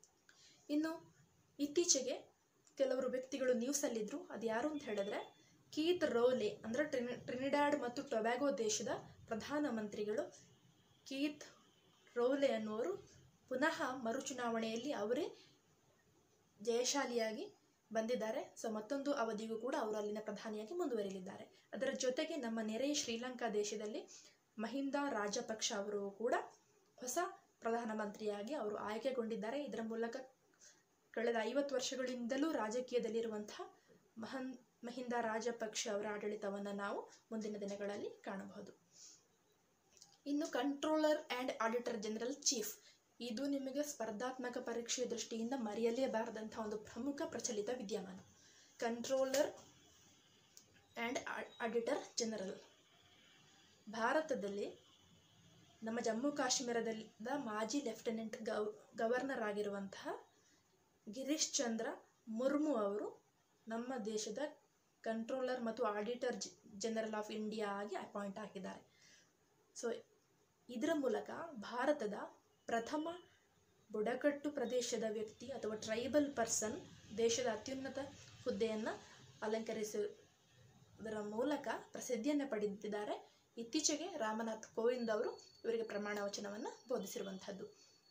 ಇನ್ನು ಇತ್ತೀಚೆಗೆ ಕೆಲವರು ವ್ಯಕ್ತಿಗಳು ನ್ಯೂಸಲ್ಲಿದ್ದರು ಅದು ಯಾರು ಅಂತ ಹೇಳಿದ್ರೆ ಕೀತ್ ರೋಲೆ ಅಂದರೆ ಟ್ರಿನಿ ಟ್ರಿನಿಡಾಡ್ ಮತ್ತು ಟೊಬ್ಯಾಗೋ ದೇಶದ ಪ್ರಧಾನಮಂತ್ರಿಗಳು ಕೀತ್ ರೋಲೆ ಅನ್ನುವರು ಪುನಃ ಮರುಚುನಾವಣೆಯಲ್ಲಿ ಅವರೇ ಜಯಶಾಲಿಯಾಗಿ ಬಂದಿದ್ದಾರೆ ಸೊ ಮತ್ತೊಂದು ಅವಧಿಗೂ ಕೂಡ ಅವರು ಅಲ್ಲಿನ ಪ್ರಧಾನಿಯಾಗಿ ಮುಂದುವರಿಯಲಿದ್ದಾರೆ ಅದರ ಜೊತೆಗೆ ನಮ್ಮ ನೆರೆಯ ಶ್ರೀಲಂಕಾ ದೇಶದಲ್ಲಿ ಮಹಿಂದ ರಾಜಪಕ್ಷ ಅವರು ಕೂಡ ಹೊಸ ಪ್ರಧಾನಮಂತ್ರಿಯಾಗಿ ಅವರು ಆಯ್ಕೆಗೊಂಡಿದ್ದಾರೆ ಇದರ ಮೂಲಕ ಕಳೆದ ಐವತ್ತು ವರ್ಷಗಳಿಂದಲೂ ರಾಜಕೀಯದಲ್ಲಿರುವಂತಹ ಮಹನ್ ಮಹಿಂದ ರಾಜಪಕ್ಷ ಅವರ ಆಡಳಿತವನ್ನು ನಾವು ಮುಂದಿನ ದಿನಗಳಲ್ಲಿ ಕಾಣಬಹುದು ಇನ್ನು controller and auditor general chief ಇದು ನಿಮಗೆ ಸ್ಪರ್ಧಾತ್ಮಕ ಪರೀಕ್ಷೆಯ ದೃಷ್ಟಿಯಿಂದ ಮರೆಯಲೇಬಾರದಂಥ ಒಂದು ಪ್ರಮುಖ ಪ್ರಚಲಿತ ವಿದ್ಯಮಾನ ಕಂಟ್ರೋಲರ್ ಆ್ಯಂಡ್ ಆಡಿಟರ್ ಜನರಲ್ ಭಾರತದಲ್ಲಿ ನಮ್ಮ ಜಮ್ಮು ಕಾಶ್ಮೀರದ ಮಾಜಿ ಲೆಫ್ಟಿನೆಂಟ್ ಗವ್ ಗವರ್ನರ್ ಆಗಿರುವಂತಹ ಗಿರೀಶ್ ಚಂದ್ರ ಮುರ್ಮು ಅವರು ನಮ್ಮ ದೇಶದ ಕಂಟ್ರೋಲರ್ ಮತ್ತು ಆಡಿಟರ್ ಜನರಲ್ ಆಫ್ ಇಂಡಿಯಾ ಆಗಿ ಅಪಾಯಿಂಟ್ ಆಗಿದ್ದಾರೆ ಸೊ ಇದರ ಮೂಲಕ ಭಾರತದ ಪ್ರಥಮ ಬುಡಕಟ್ಟು ಪ್ರದೇಶದ ವ್ಯಕ್ತಿ ಅಥವಾ ಟ್ರೈಬಲ್ ಪರ್ಸನ್ ದೇಶದ ಅತ್ಯುನ್ನತ ಹುದ್ದೆಯನ್ನು ಅಲಂಕರಿಸುವುದರ ಮೂಲಕ ಪ್ರಸಿದ್ಧಿಯನ್ನು ಪಡೆದಿದ್ದಾರೆ ಇತ್ತೀಚೆಗೆ ರಾಮನಾಥ್ ಕೋವಿಂದ್ ಅವರು ಇವರಿಗೆ ಪ್ರಮಾಣ ವಚನವನ್ನು ಬೋಧಿಸಿರುವಂಥದ್ದು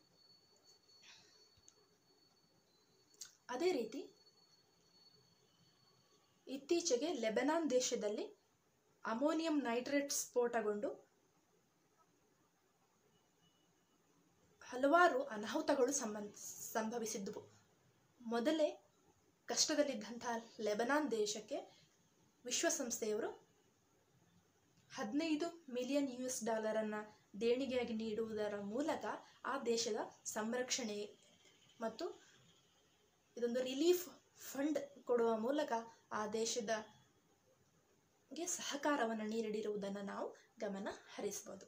ಅದೇ ರೀತಿ ಇತ್ತೀಚೆಗೆ ಲೆಬನಾನ್ ದೇಶದಲ್ಲಿ ಅಮೋನಿಯಂ ನೈಟ್ರೇಟ್ ಸ್ಫೋಟಗೊಂಡು ಹಲವಾರು ಅನಾಹುತಗಳು ಸಂಬಂಧ ಸಂಭವಿಸಿದ್ದವು ಮೊದಲೇ ಕಷ್ಟದಲ್ಲಿದ್ದಂತಹ ಲೆಬನಾನ್ ದೇಶಕ್ಕೆ ವಿಶ್ವಸಂಸ್ಥೆಯವರು ಹದಿನೈದು ಮಿಲಿಯನ್ ಯು ಎಸ್ ಡಾಲರನ್ನು ದೇಣಿಗೆಯಾಗಿ ನೀಡುವುದರ ಮೂಲಕ ಆ ದೇಶದ ಸಂರಕ್ಷಣೆ ಮತ್ತು ಇದೊಂದು ರಿಲೀಫ್ ಫಂಡ್ ಕೊಡುವ ಮೂಲಕ ಆ ದೇಶದ ಗೆ ಸಹಕಾರವನ್ನು ನೀಡಿರುವುದನ್ನು ನಾವು ಗಮನ ಹರಿಸ್ಬೋದು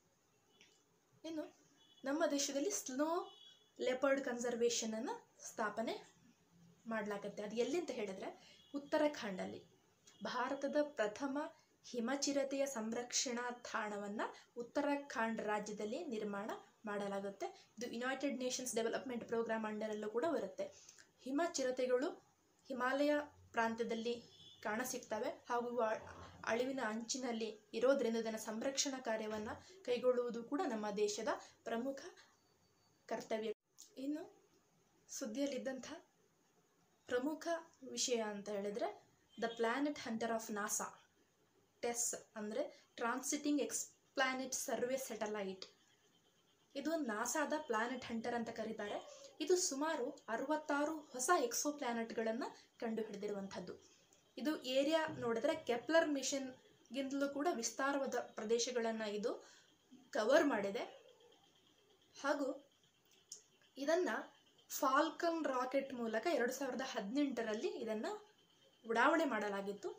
ಇನ್ನು ನಮ್ಮ ದೇಶದಲ್ಲಿ ಸ್ನೋ ಲೆಪರ್ಡ್ ಕನ್ಸರ್ವೇಷನನ್ನು ಸ್ಥಾಪನೆ ಮಾಡಲಾಗತ್ತೆ ಅದು ಎಲ್ಲಿ ಅಂತ ಹೇಳಿದ್ರೆ ಉತ್ತರಾಖಂಡಲ್ಲಿ ಭಾರತದ ಪ್ರಥಮ ಹಿಮಚಿರತೆಯ ಸಂರಕ್ಷಣಾ ತಾಣವನ್ನು ಉತ್ತರಾಖಂಡ್ ರಾಜ್ಯದಲ್ಲಿ ನಿರ್ಮಾಣ ಮಾಡಲಾಗುತ್ತೆ ಇದು ಯುನೈಟೆಡ್ ನೇಷನ್ಸ್ ಡೆವಲಪ್ಮೆಂಟ್ ಪ್ರೋಗ್ರಾಮ್ ಅಂಡರಲ್ಲೂ ಕೂಡ ಬರುತ್ತೆ ಹಿಮಚಿರತೆಗಳು ಹಿಮಾಲಯ ಪ್ರಾಂತ್ಯದಲ್ಲಿ ಕಾಣಸಿಗ್ತವೆ ಹಾಗೂ ಇವು ಅ- ಅಳಿವಿನ ಅಂಚಿನಲ್ಲಿ ಇರೋದ್ರಿಂದ ಇದನ್ನು ಸಂರಕ್ಷಣಾ ಕಾರ್ಯವನ್ನು ಕೈಗೊಳ್ಳುವುದು ಕೂಡ ನಮ್ಮ ದೇಶದ ಪ್ರಮುಖ ಕರ್ತವ್ಯ ಇನ್ನು ಸುದ್ದಿಯಲ್ಲಿದ್ದಂಥ ಪ್ರಮುಖ ವಿಷಯ ಅಂತ ಹೇಳಿದರೆ the planet hunter of NASA TESS ಅಂದರೆ transiting exoplanet survey satellite ಇದು ನಾಸಾದ ಪ್ಲಾನೆಟ್ ಹಂಟರ್ ಅಂತ ಕರೀತಾರೆ ಇದು ಸುಮಾರು ಅರವತ್ತಾರು ಹೊಸ ಎಕ್ಸೋ ಪ್ಲಾನೆಟ್ಗಳನ್ನು ಕಂಡುಹಿಡಿದಿರುವಂಥದ್ದು ಇದು ಏರಿಯಾ ನೋಡಿದ್ರೆ ಕೆಪ್ಲರ್ ಮಿಷನ್ಗಿಂತಲೂ ಕೂಡ ವಿಸ್ತಾರವಾದ ಪ್ರದೇಶಗಳನ್ನು ಇದು ಕವರ್ ಮಾಡಿದೆ ಹಾಗೂ ಇದನ್ನು ಫಾಲ್ಕನ್ ರಾಕೆಟ್ ಮೂಲಕ ಎರಡು ಸಾವಿರದ ಹದಿನೆಂಟರಲ್ಲಿ ಇದನ್ನು ಉಡಾವಣೆ ಮಾಡಲಾಗಿತ್ತು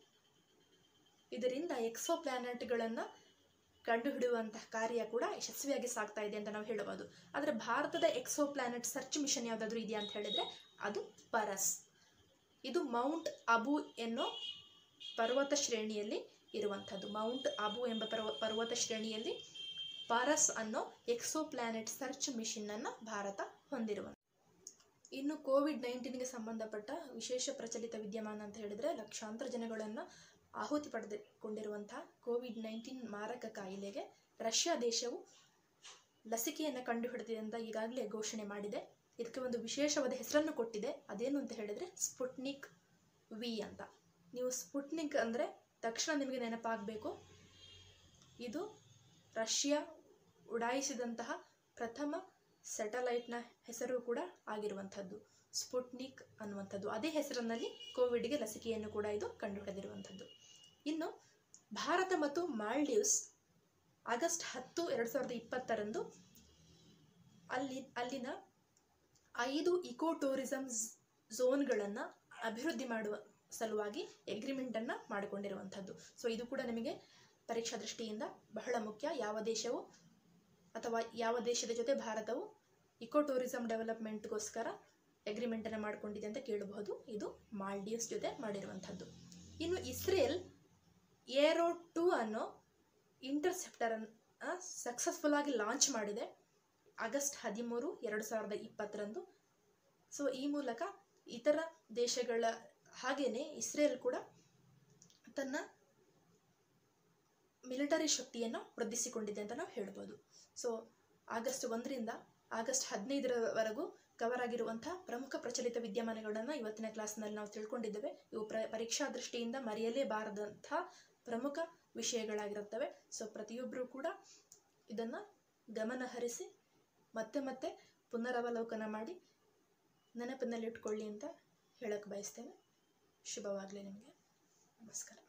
ಇದರಿಂದ ಎಕ್ಸೋ ಪ್ಲಾನೆಟ್ಗಳನ್ನು ಕಂಡುಹಿಡಿಯುವಂತಹ ಕಾರ್ಯ ಕೂಡ ಯಶಸ್ವಿಯಾಗಿ ಸಾಗ್ತಾ ಇದೆ ಅಂತ ನಾವು ಹೇಳಬಹುದು ಆದರೆ ಭಾರತದ ಎಕ್ಸೋ ಪ್ಲಾನೆಟ್ ಸರ್ಚ್ ಮಿಷನ್ ಯಾವುದಾದ್ರೂ ಇದೆಯಾ ಅಂತ ಹೇಳಿದ್ರೆ ಅದು ಪರಸ್ ಇದು ಮೌಂಟ್ ಅಬು ಎನ್ನೋ ಪರ್ವತ ಶ್ರೇಣಿಯಲ್ಲಿ ಇರುವಂಥದ್ದು ಮೌಂಟ್ ಅಬು ಎಂಬ ಪರ್ವ ಪರ್ವತ ಶ್ರೇಣಿಯಲ್ಲಿ ಪಾರಸ್ ಅನ್ನೋ ಎಕ್ಸೋ ಪ್ಲಾನೆಟ್ ಸರ್ಚ್ ಮಿಷನ್ನನ್ನು ಭಾರತ ಹೊಂದಿರುವಂಥ ಇನ್ನು ಕೋವಿಡ್ ನೈನ್ಟೀನ್ಗೆ ಸಂಬಂಧಪಟ್ಟ ವಿಶೇಷ ಪ್ರಚಲಿತ ವಿದ್ಯಮಾನ ಅಂತ ಹೇಳಿದರೆ ಲಕ್ಷಾಂತರ ಜನಗಳನ್ನು ಆಹುತಿ ಪಡೆದುಕೊಂಡಿರುವಂತಹ ಕೋವಿಡ್ ನೈನ್ಟೀನ್ ಮಾರಕ ಕಾಯಿಲೆಗೆ ರಷ್ಯಾ ದೇಶವು ಲಸಿಕೆಯನ್ನು ಕಂಡುಹಿಡಿದಿದೆ ಅಂತ ಈಗಾಗಲೇ ಘೋಷಣೆ ಮಾಡಿದೆ ಇದಕ್ಕೆ ಒಂದು ವಿಶೇಷವಾದ ಹೆಸರನ್ನು ಕೊಟ್ಟಿದೆ ಅದೇನು ಅಂತ ಹೇಳಿದರೆ ಸ್ಪುಟ್ನಿಕ್ ವಿ ಅಂತ ನೀವು ಸ್ಪುಟ್ನಿಕ್ ಅಂದರೆ ತಕ್ಷಣ ನಿಮಗೆ ನೆನಪಾಗಬೇಕು ಇದು ರಷ್ಯಾ ಉಡಾಯಿಸಿದಂತಹ ಪ್ರಥಮ ಸ್ಯಾಟಲೈಟ್ನ ಹೆಸರು ಕೂಡ ಆಗಿರುವಂಥದ್ದು ಸ್ಪುಟ್ನಿಕ್ ಅನ್ನುವಂಥದ್ದು ಅದೇ ಹೆಸರಿನಲ್ಲಿ ಕೋವಿಡ್ಗೆ ಲಸಿಕೆಯನ್ನು ಕೂಡ ಇದು ಕಂಡುಹಿಡಿದಿರುವಂಥದ್ದು ಇನ್ನು ಭಾರತ ಮತ್ತು ಮಾಲ್ಡೀವ್ಸ್ ಆಗಸ್ಟ್ ಹತ್ತು ಎರಡು ಸಾವಿರದ ಇಪ್ಪತ್ತರಂದು ಅಲ್ಲಿ ಅಲ್ಲಿನ ಐದು ಇಕೋ ಟೂರಿಸಂ ಝೋನ್ಗಳನ್ನು ಅಭಿವೃದ್ಧಿ ಮಾಡುವ ಸಲುವಾಗಿ ಎಗ್ರಿಮೆಂಟನ್ನು ಮಾಡಿಕೊಂಡಿರುವಂಥದ್ದು ಸೊ ಇದು ಕೂಡ ನಿಮಗೆ ಪರೀಕ್ಷಾ ದೃಷ್ಟಿಯಿಂದ ಬಹಳ ಮುಖ್ಯ ಯಾವ ದೇಶವು ಅಥವಾ ಯಾವ ದೇಶದ ಜೊತೆ ಭಾರತವು ಇಕೋ ಟೂರಿಸಂ ಡೆವಲಪ್ಮೆಂಟ್ಗೋಸ್ಕರ ಅಗ್ರಿಮೆಂಟನ್ನು ಮಾಡಿಕೊಂಡಿದೆ ಅಂತ ಕೇಳಬಹುದು ಇದು ಮಾಲ್ಡೀವ್ಸ್ ಜೊತೆ ಮಾಡಿರುವಂಥದ್ದು ಇನ್ನು ಇಸ್ರೇಲ್ ಏರೋ ಟೂ ಅನ್ನೋ ಇಂಟರ್ಸೆಪ್ಟರನ್ನು ಸಕ್ಸಸ್ಫುಲ್ ಆಗಿ ಲಾಂಚ್ ಮಾಡಿದೆ ಆಗಸ್ಟ್ ಹದಿಮೂರು ಎರಡು ಸಾವಿರದ ಇಪ್ಪತ್ತರಂದು ಸೊ ಈ ಮೂಲಕ ಇತರ ದೇಶಗಳ ಹಾಗೆಯೇ ಇಸ್ರೇಲ್ ಕೂಡ ತನ್ನ ಮಿಲಿಟರಿ ಶಕ್ತಿಯನ್ನು ವೃದ್ಧಿಸಿಕೊಂಡಿದೆ ಅಂತ ನಾವು ಹೇಳ್ಬೋದು ಸೊ ಆಗಸ್ಟ್ ಒಂದರಿಂದ ಆಗಸ್ಟ್ ಹದಿನೈದರವರೆಗೂ ಕವರ್ ಆಗಿರುವಂತಹ ಪ್ರಮುಖ ಪ್ರಚಲಿತ ವಿದ್ಯಮಾನಗಳನ್ನು ಇವತ್ತಿನ ಕ್ಲಾಸ್ನಲ್ಲಿ ನಾವು ತಿಳ್ಕೊಂಡಿದ್ದೇವೆ ಇವು ಪ್ರ ಪರೀಕ್ಷಾ ದೃಷ್ಟಿಯಿಂದ ಮರೆಯಲೇಬಾರದಂತಹ ಪ್ರಮುಖ ವಿಷಯಗಳಾಗಿರುತ್ತವೆ ಸೊ ಪ್ರತಿಯೊಬ್ಬರೂ ಕೂಡ ಇದನ್ನು ಗಮನಹರಿಸಿ ಮತ್ತೆ ಮತ್ತೆ ಪುನರವಲೋಕನ ಮಾಡಿ ನೆನಪಿನಲ್ಲಿಟ್ಕೊಳ್ಳಿ ಅಂತ ಹೇಳಕ್ಕೆ ಬಯಸ್ತೇನೆ ಶುಭವಾಗಲಿ ನಿಮಗೆ ನಮಸ್ಕಾರ